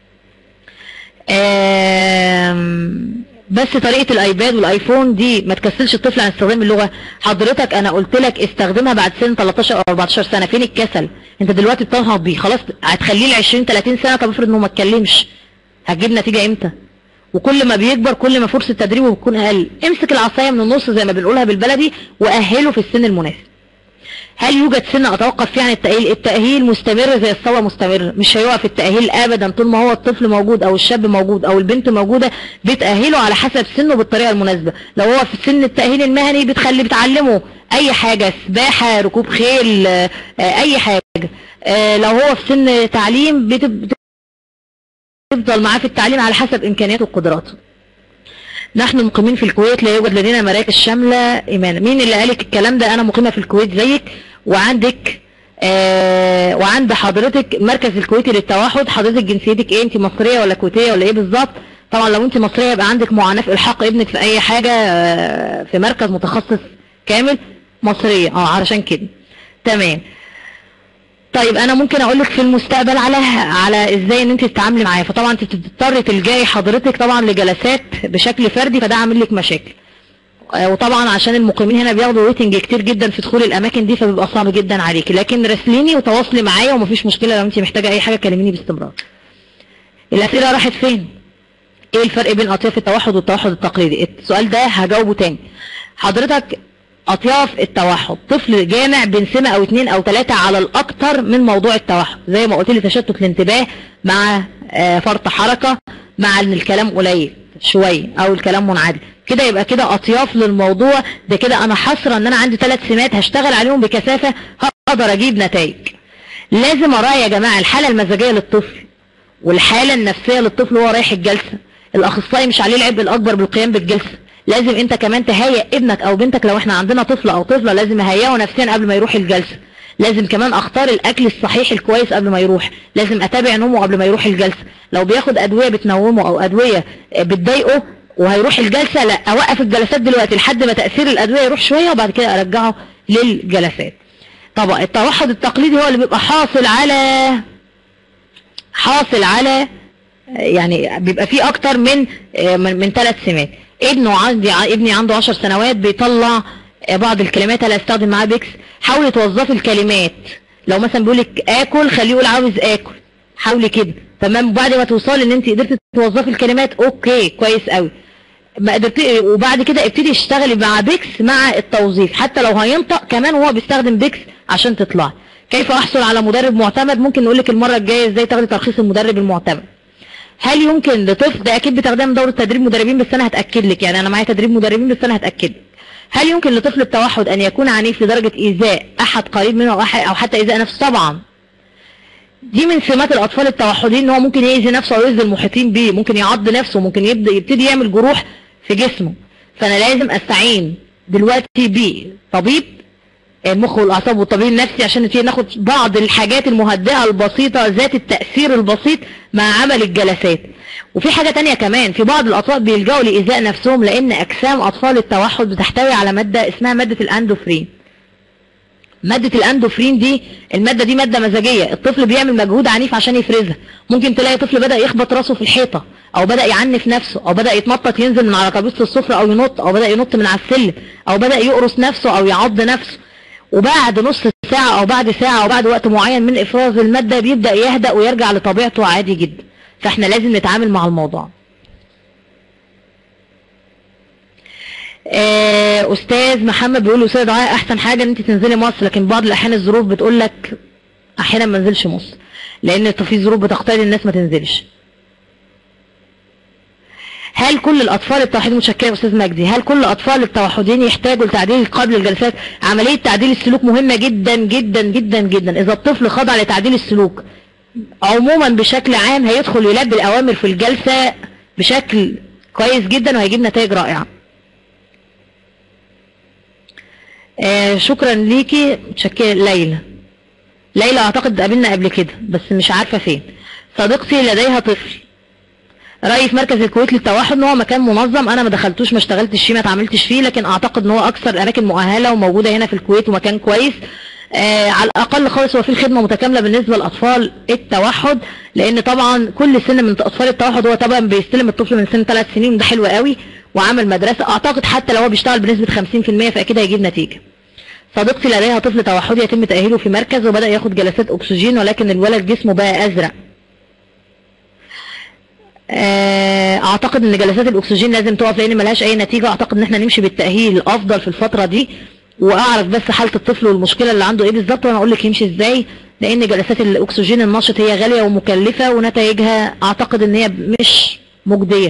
آم، بس طريقة الايباد والايفون دي ما تكسلش الطفل عن استخدام اللغة حضرتك انا قلت لك استخدمها بعد سن 13 او 14 سنة فين الكسل انت دلوقتي بتنهض بيه خلاص هتخليه ل 20 30 سنة طب افرض انه ما اتكلمش هتجيب نتيجة امتى وكل ما بيكبر كل ما فرصة تدريبه بتكون اقل امسك العصاية من النص زي ما بنقولها بالبلدي واهله في السن المناسب هل يوجد سن اتوقف فيه عن التأهيل التأهيل مستمر زي الصلاة مستمر مش هيقف التأهيل ابدا طول ما هو الطفل موجود او الشاب موجود او البنت موجودة بتأهله على حسب سنه بالطريقة المناسبة لو هو في سن التأهيل المهني بتخلي بتعلمه اي حاجة سباحة ركوب خيل آه، آه، اي حاجة آه، لو هو في سن تعليم بت- بتفضل معاه في التعليم على حسب امكانياته وقدراته نحن مقيمين في الكويت لا يوجد لدينا مراكز شاملة إيمانا مين اللي قالك الكلام ده أنا مقيمة في الكويت زيك وعندك آه وعند حضرتك مركز الكويتي للتوحد حضرتك جنسيتك ايه انت مصرية ولا كويتية ولا ايه بالظبط طبعا لو انت مصرية يبقى عندك معاناة في الحاق ابنك في اي حاجة آه في مركز متخصص كامل مصرية اه علشان كده تمام طيب انا ممكن اقول لك في المستقبل على على ازاي ان انت تتعاملي معاه فطبعا انت بتضطري تلجئي حضرتك طبعا لجلسات بشكل فردي فده عامل لك مشاكل آه، وطبعا عشان المقيمين هنا بياخدوا ويتنج كتير جدا في دخول الاماكن دي فبيبقى صعب جدا عليكي لكن راسليني وتواصلي معايا ومفيش مشكله لو انت محتاجه اي حاجه كلميني باستمرار الاسئله راحت فين ايه الفرق بين اطياف التوحد والتوحد التقليدي السؤال ده هجاوبه تاني حضرتك اطياف التوحد طفل جامع بين سمة او اتنين او تلاتة على الاكتر من موضوع التوحد زي ما قلت لي تشتت الانتباه مع آه، فرط حركة مع ان الكلام قليل شوية او الكلام منعدم كده يبقى كده اطياف للموضوع ده كده انا حصرا ان انا عندي ثلاث سمات هشتغل عليهم بكثافة هقدر اجيب نتائج لازم اراعي يا جماعة الحالة المزاجية للطفل والحالة النفسية للطفل وهو رايح الجلسة الاخصائي مش عليه العبء الاكبر بالقيام بالجلسة لازم انت كمان تهيئ ابنك او بنتك لو احنا عندنا طفل او طفلة لازم اهيئه نفسيا قبل ما يروح الجلسة لازم كمان اختار الاكل الصحيح الكويس قبل ما يروح لازم اتابع نومه قبل ما يروح الجلسة لو بياخد ادوية بتنومه او ادوية بتضايقه وهيروح الجلسة لا اوقف الجلسات دلوقتي لحد ما تأثير الادوية يروح شوية وبعد كده ارجعه للجلسات طبعا التوحد التقليدي هو اللي بيبقى حاصل على حاصل على يعني بيبقى فيه اكتر من من, من ثلاث سمات ابنه عندي ابني عنده 10 سنوات بيطلع بعض الكلمات اللي استخدم معاه بيكس حاولي توظفي الكلمات لو مثلا بيقول لك اكل خليه يقول عاوز اكل حاولي كده تمام وبعد ما توصلي ان انت قدرتي توظفي الكلمات اوكي كويس قوي ما قدرتي وبعد كده ابتدي اشتغلي مع بيكس مع التوظيف حتى لو هينطق كمان وهو بيستخدم بيكس عشان تطلع كيف احصل على مدرب معتمد ممكن نقول لك المره الجايه ازاي تاخدي ترخيص المدرب المعتمد هل يمكن لطفل ده اكيد بتاخدها من دوره تدريب مدربين بس انا هتاكد لك يعني انا معايا تدريب مدربين بس انا هتاكد لك هل يمكن لطفل التوحد ان يكون عنيف لدرجه ايذاء احد قريب منه او أحد- او حتى ايذاء نفسه طبعا دي من سمات الاطفال التوحدين ان هو ممكن يأذي نفسه او يأذي المحيطين بيه ممكن يعض نفسه ممكن يبدا يبتدي يعمل جروح في جسمه فانا لازم استعين دلوقتي بطبيب المخ والاعصاب والطبيب النفسي عشان نبتدي ناخد بعض الحاجات المهدئه البسيطه ذات التاثير البسيط مع عمل الجلسات وفي حاجه تانية كمان في بعض الاطفال بيلجأوا لايذاء نفسهم لان اجسام اطفال التوحد بتحتوي على ماده اسمها ماده الاندوفرين مادة الاندوفرين دي المادة دي مادة مزاجية الطفل بيعمل مجهود عنيف عشان يفرزها ممكن تلاقي طفل بدأ يخبط راسه في الحيطة او بدأ يعنف نفسه او بدأ يتنطط ينزل من على ترابيزة السفرة او ينط او بدأ ينط من على السلم او بدأ يقرص نفسه او يعض نفسه وبعد نص ساعة او بعد ساعة او بعد وقت معين من افراز المادة بيبدأ يهدأ ويرجع لطبيعته عادي جدا فاحنا لازم نتعامل مع الموضوع آه، استاذ محمد بيقول استاذ دعاء احسن حاجة ان انت تنزلي مصر لكن بعض الاحيان الظروف بتقول لك احيانا ما انزلش مصر لان في ظروف بتقتضي الناس ما تنزلش هل كل الاطفال التوحيدين متشكره يا استاذ مجدي هل كل الاطفال التوحدين يحتاجوا لتعديل قبل الجلسات عمليه تعديل السلوك مهمه جدا جدا جدا جدا اذا الطفل خضع لتعديل السلوك عموما بشكل عام هيدخل يلبي الاوامر في الجلسه بشكل كويس جدا وهيجيب نتائج رائعه آه شكرا ليكي متشكره ليلى ليلى اعتقد قابلنا قبل كده بس مش عارفه فين صديقتي لديها طفل رأيي في مركز الكويت للتوحد ان هو مكان منظم انا ما دخلتوش ما اشتغلتش فيه ما اتعاملتش فيه لكن اعتقد ان هو اكثر الاماكن مؤهله وموجوده هنا في الكويت ومكان كويس آه على الاقل خالص هو في الخدمه متكامله بالنسبه لاطفال التوحد لان طبعا كل سن من اطفال التوحد هو طبعا بيستلم الطفل من سن ثلاث سنين وده حلو قوي وعمل مدرسه اعتقد حتى لو هو بيشتغل بنسبه 50% فاكيد هيجيب نتيجه صديقتي لديها طفل توحدي يتم تاهيله في مركز وبدا ياخد جلسات اكسجين ولكن الولد جسمه بقى ازرق آه، اعتقد ان جلسات الاكسجين لازم تقف لان ملهاش اي نتيجة اعتقد ان احنا نمشي بالتأهيل الافضل في الفترة دي واعرف بس حالة الطفل والمشكلة اللي عنده ايه بالظبط وانا اقول لك يمشي ازاي لان جلسات الاكسجين النشط هي غالية ومكلفة ونتائجها اعتقد ان هي مش مجدية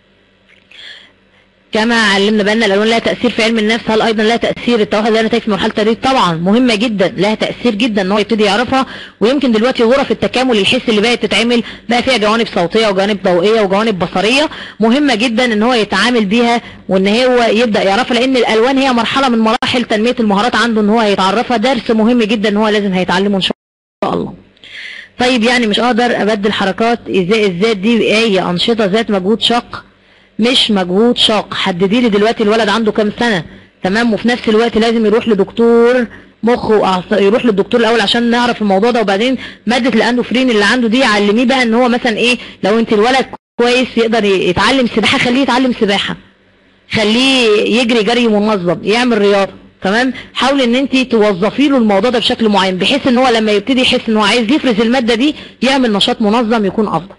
كما علمنا بان الالوان لها تاثير في علم النفس هل ايضا لها تاثير التوحد لها نتائج في مرحله التدريب طبعا مهمه جدا لها تاثير جدا ان هو يبتدي يعرفها ويمكن دلوقتي غرف التكامل الحسي اللي بقت تتعمل بقى فيها جوانب صوتيه وجوانب ضوئيه وجوانب بصريه مهمه جدا ان هو يتعامل بيها وان هو يبدا يعرفها لان الالوان هي مرحله من مراحل تنميه المهارات عنده ان هو هيتعرفها درس مهم جدا ان هو لازم هيتعلمه ان شاء الله طيب يعني مش اقدر ابدل حركات ازاي الذات دي هي انشطه ذات مجهود شاق مش مجهود شاق حددي لي دلوقتي الولد عنده كام سنة تمام وفي نفس الوقت لازم يروح لدكتور مخ وأعصاب يروح للدكتور الاول عشان نعرف الموضوع ده وبعدين مادة الاندوفرين اللي عنده دي علميه بقى ان هو مثلا ايه لو انت الولد كويس يقدر يتعلم سباحة خليه يتعلم سباحة خليه يجري جري منظم يعمل رياضة تمام حاول ان انت توظفي له الموضوع ده بشكل معين بحيث ان هو لما يبتدي يحس ان هو عايز يفرز المادة دي يعمل نشاط منظم يكون افضل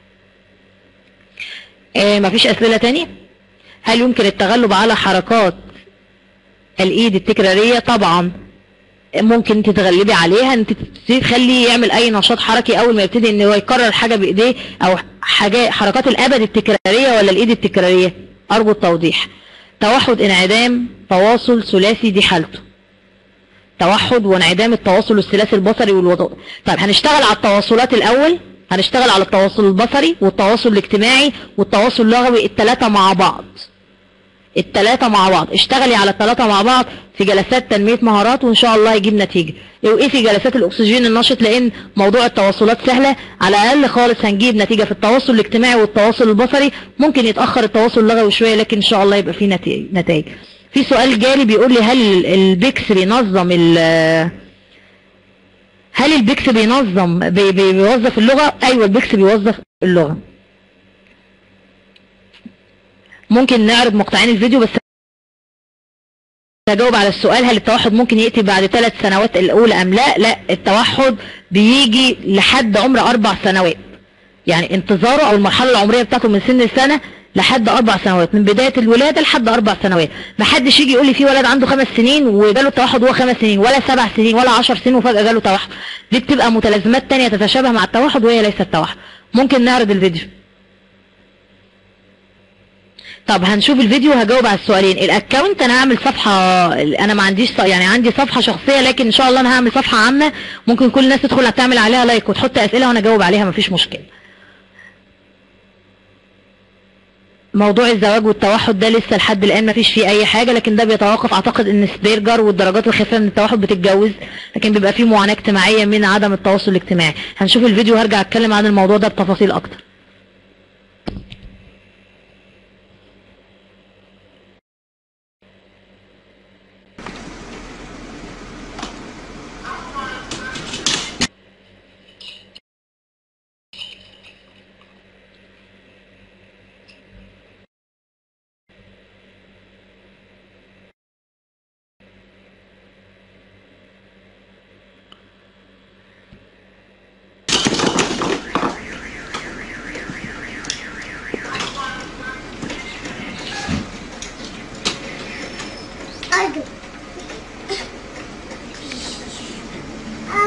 آه مفيش اسئلة تاني هل يمكن التغلب على حركات الايد التكرارية طبعا ممكن انت تتغلبي عليها انت تخليه يعمل اي نشاط حركي اول ما يبتدي ان هو يكرر حاجة بايديه او حاجات حركات الابد التكرارية ولا الايد التكرارية ارجو التوضيح توحد انعدام تواصل ثلاثي دي حالته توحد وانعدام التواصل الثلاثي البصري والوضوء طيب هنشتغل على التواصلات الاول هنشتغل على التواصل البصري والتواصل الاجتماعي والتواصل اللغوي الثلاثة مع بعض الثلاثة مع بعض اشتغلي على الثلاثة مع بعض في جلسات تنمية مهارات وان شاء الله يجيب نتيجة وايه في جلسات الاكسجين النشط لان موضوع التواصلات سهلة على الاقل خالص هنجيب نتيجة في التواصل الاجتماعي والتواصل البصري ممكن يتأخر التواصل اللغوي شوية لكن ان شاء الله يبقى فيه نتائج في سؤال جالي بيقول لي هل البيكس بينظم هل البيكس بينظم بي بي بيوظف اللغة ايوه البيكس بيوظف اللغة ممكن نعرض مقطعين الفيديو بس اجاوب على السؤال هل التوحد ممكن يأتي بعد ثلاث سنوات الاولى ام لا لا التوحد بيجي لحد عمر اربع سنوات يعني انتظاره او المرحلة العمرية بتاعته من سن السنة لحد اربع سنوات من بداية الولادة لحد اربع سنوات ما حدش يجي يقول لي في ولد عنده خمس سنين وجاله التوحد وهو خمس سنين ولا سبع سنين ولا عشر سنين وفجأة جاله توحد دي بتبقى متلازمات تانية تتشابه مع التوحد وهي ليست توحد ممكن نعرض الفيديو طب هنشوف الفيديو هجاوب على السؤالين الاكونت انا هعمل صفحة انا ما عنديش يعني عندي صفحة شخصية لكن ان شاء الله انا هعمل صفحة عامة ممكن كل الناس تدخل تعمل عليها لايك وتحط اسئلة وانا اجاوب عليها مفيش مشكلة موضوع الزواج والتوحد ده لسه لحد الان مفيش فيه اي حاجة لكن ده بيتوقف اعتقد ان سبيرجر والدرجات الخفيفة من التوحد بتتجوز لكن بيبقى فيه معاناة اجتماعية من عدم التواصل الاجتماعي هنشوف الفيديو هرجع اتكلم عن الموضوع ده بتفاصيل اكتر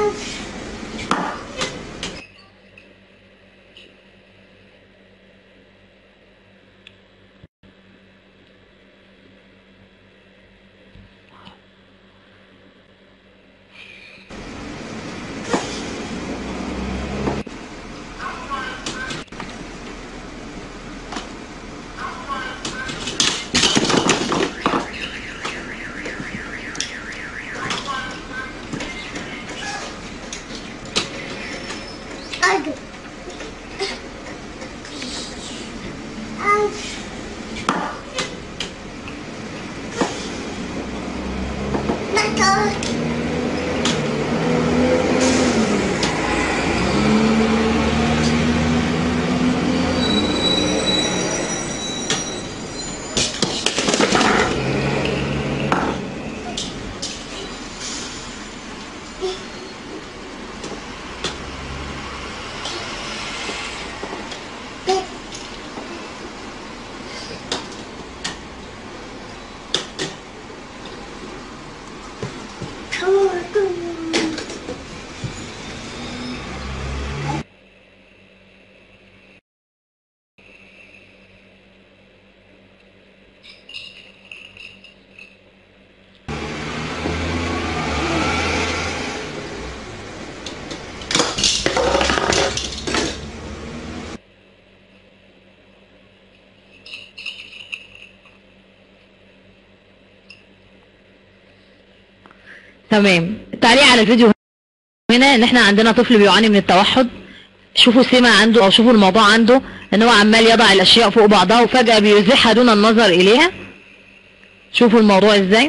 تمام التعليق على الفيديو هنا ان احنا عندنا طفل بيعاني من التوحد شوفوا سمع عنده او شوفوا الموضوع عنده ان هو عمال يضع الاشياء فوق بعضها وفجأة بيزيحها دون النظر اليها شوفوا الموضوع ازاي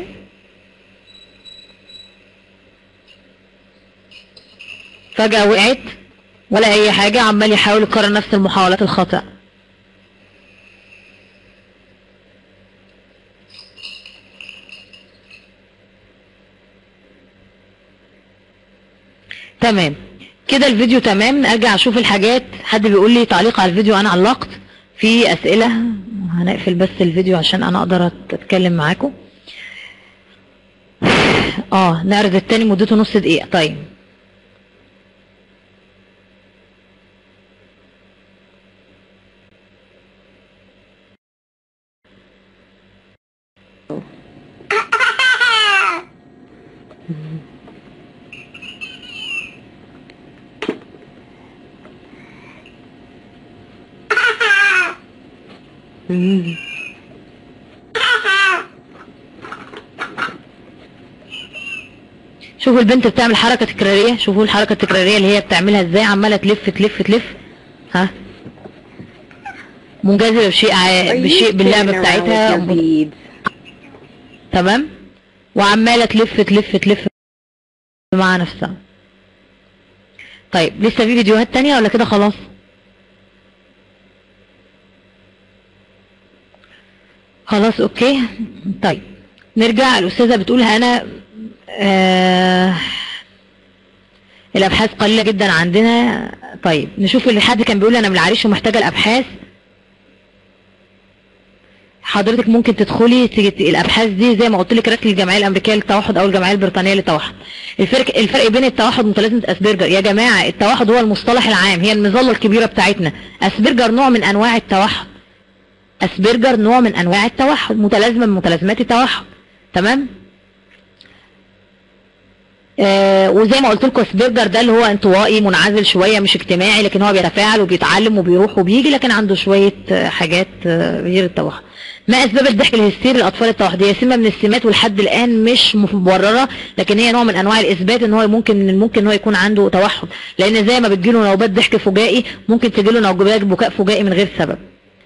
فجأة وقعت ولا اي حاجة عمال يحاول يكرر نفس المحاولات الخاطئة تمام كده الفيديو تمام ارجع اشوف الحاجات حد بيقول لي تعليق على الفيديو انا علقت في اسئلة هنقفل بس الفيديو عشان انا اقدر اتكلم معاكم اه نعرض التاني مدته نص دقيقة طيب شوفوا البنت بتعمل حركة تكرارية شوفوا الحركة التكرارية اللي هي بتعملها ازاي عمالة تلف تلف تلف ها منجذبة بشيء ع... Are you بشيء باللعبة playing around with بتاعتها your beads? تمام وعمالة تلف تلف تلف مع نفسها طيب لسه في فيديوهات تانية ولا كده خلاص خلاص اوكي طيب نرجع الاستاذة بتقول انا آه الابحاث قليلة جدا عندنا طيب نشوف اللي حد كان بيقول انا من العريش ومحتاجة الابحاث حضرتك ممكن تدخلي تيجي الابحاث دي زي ما قلت لك ركز الجمعيه الامريكيه للتوحد او الجمعيه البريطانيه للتوحد الفرق الفرق بين التوحد ومتلازمه اسبرجر يا جماعه التوحد هو المصطلح العام هي المظله الكبيره بتاعتنا اسبرجر نوع من انواع التوحد اسبرجر نوع من انواع التوحد متلازمه من متلازمات التوحد تمام آه وزي ما قلت لكم اسبرجر ده اللي هو انطوائي منعزل شويه مش اجتماعي لكن هو بيتفاعل وبيتعلم وبيروح وبيجي لكن عنده شويه آه، حاجات آه، غير التوحد ما اسباب الضحك الهستيري للاطفال التوحديه سمه من السمات ولحد الان مش مبرره لكن هي نوع من انواع الاثبات ان هو ممكن من الممكن ان هو يكون عنده توحد لان زي ما بتجيله نوبات ضحك فجائي ممكن تجيله نوبات بكاء فجائي من غير سبب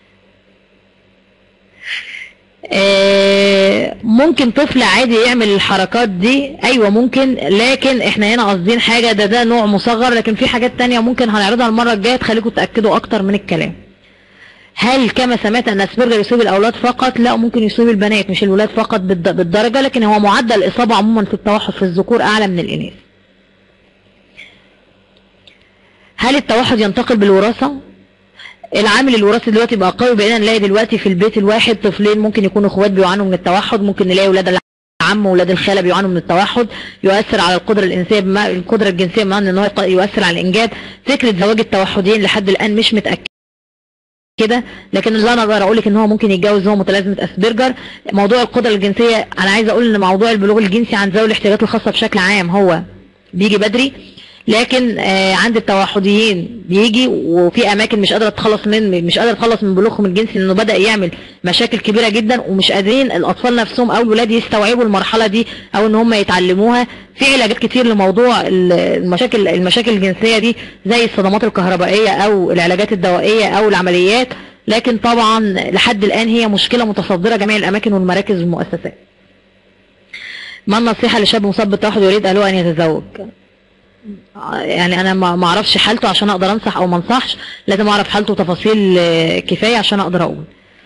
آه، ممكن طفل عادي يعمل الحركات دي ايوه ممكن لكن احنا هنا قاصدين حاجه ده ده نوع مصغر لكن في حاجات تانية ممكن هنعرضها المره الجايه تخليكم تاكدوا اكتر من الكلام هل كما سمعت ان اسبرجر يصيب الاولاد فقط لا ممكن يصيب البنات مش الولاد فقط بالد- بالدرجه لكن هو معدل الاصابه عموما في التوحد في الذكور اعلى من الاناث هل التوحد ينتقل بالوراثه العامل الوراثي دلوقتي بقى قوي بقينا نلاقي دلوقتي في البيت الواحد طفلين ممكن يكونوا اخوات بيعانوا من التوحد ممكن نلاقي ولاد العم واولاد الخاله بيعانوا من التوحد يؤثر على القدره الانسيه بما القدره الجنسيه بمعنى ان هو يق- يؤثر على الانجاب فكره زواج التوحدين لحد الان مش متاكد كده لكن اللي انا اقدر اقول لك ان هو ممكن يتجوز هو متلازمه اسبرجر موضوع القدره الجنسيه انا عايزه اقول ان موضوع البلوغ الجنسي عند ذوي الاحتياجات الخاصه بشكل عام هو بيجي بدري لكن آه عند التوحديين بيجي وفي اماكن مش قادره تخلص من مش قادره تخلص من بلوغهم الجنسي لانه بدا يعمل مشاكل كبيره جدا ومش قادرين الاطفال نفسهم او الولاد يستوعبوا المرحله دي او ان هم يتعلموها في علاجات كتير لموضوع ال- المشاكل المشاكل الجنسيه دي زي الصدمات الكهربائيه او العلاجات الدوائيه او العمليات لكن طبعا لحد الان هي مشكله متصدره جميع الاماكن والمراكز والمؤسسات ما النصيحه لشاب مصاب بالتوحد يريد له ان يتزوج يعني انا ما ما اعرفش حالته عشان اقدر انصح او ما انصحش لازم اعرف حالته تفاصيل آه، كفايه عشان اقدر اقول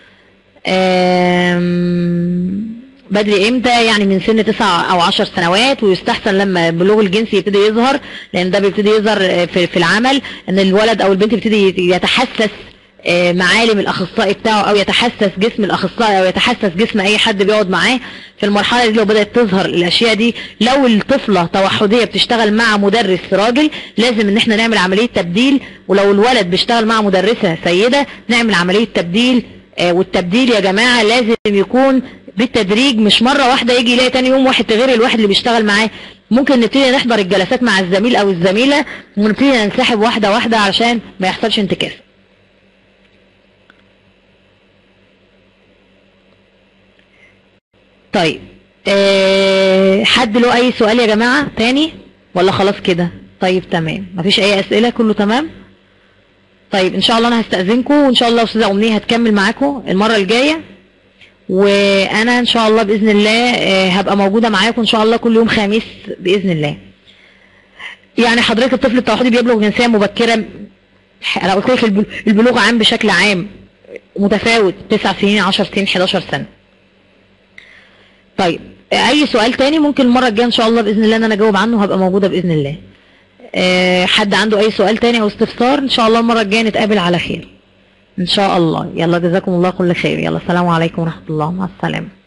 آم، بدري امتى يعني من سن تسع او عشر سنوات ويستحسن لما البلوغ الجنسي يبتدي يظهر لان ده بيبتدي يظهر آه، في في العمل ان الولد او البنت يبتدي يتحسس آه، معالم الاخصائي بتاعه او يتحسس جسم الاخصائي او يتحسس جسم اي حد بيقعد معاه في المرحله دي لو بدات تظهر الاشياء دي لو الطفله توحديه بتشتغل مع مدرس راجل لازم ان احنا نعمل عمليه تبديل ولو الولد بيشتغل مع مدرسه سيده نعمل عمليه تبديل آه، والتبديل يا جماعه لازم يكون بالتدريج مش مره واحده يجي يلاقي تاني يوم واحد غير الواحد اللي بيشتغل معاه ممكن نبتدي نحضر الجلسات مع الزميل او الزميله ونبتدي ننسحب واحده واحده عشان ما يحصلش انتكاسه طيب أه حد له اي سؤال يا جماعة تاني ولا خلاص كده طيب تمام مفيش اي اسئلة كله تمام طيب ان شاء الله انا هستأذنكم وان شاء الله استاذة امنية هتكمل معاكم المرة الجاية وانا ان شاء الله باذن الله آه، هبقى موجودة معاكم ان شاء الله كل يوم خميس باذن الله يعني حضرتك الطفل التوحدي بيبلغ جنسيا مبكرا انا قلت لك البل- البلوغ عام بشكل عام متفاوت 9 سنين 10 سنين 11 سنة طيب اي سؤال تاني ممكن المره الجايه ان شاء الله باذن الله ان انا اجاوب عنه هبقى موجوده باذن الله أه حد عنده اي سؤال تاني او استفسار ان شاء الله المره الجايه نتقابل على خير ان شاء الله يلا جزاكم الله كل خير يلا السلام عليكم ورحمه الله مع السلامه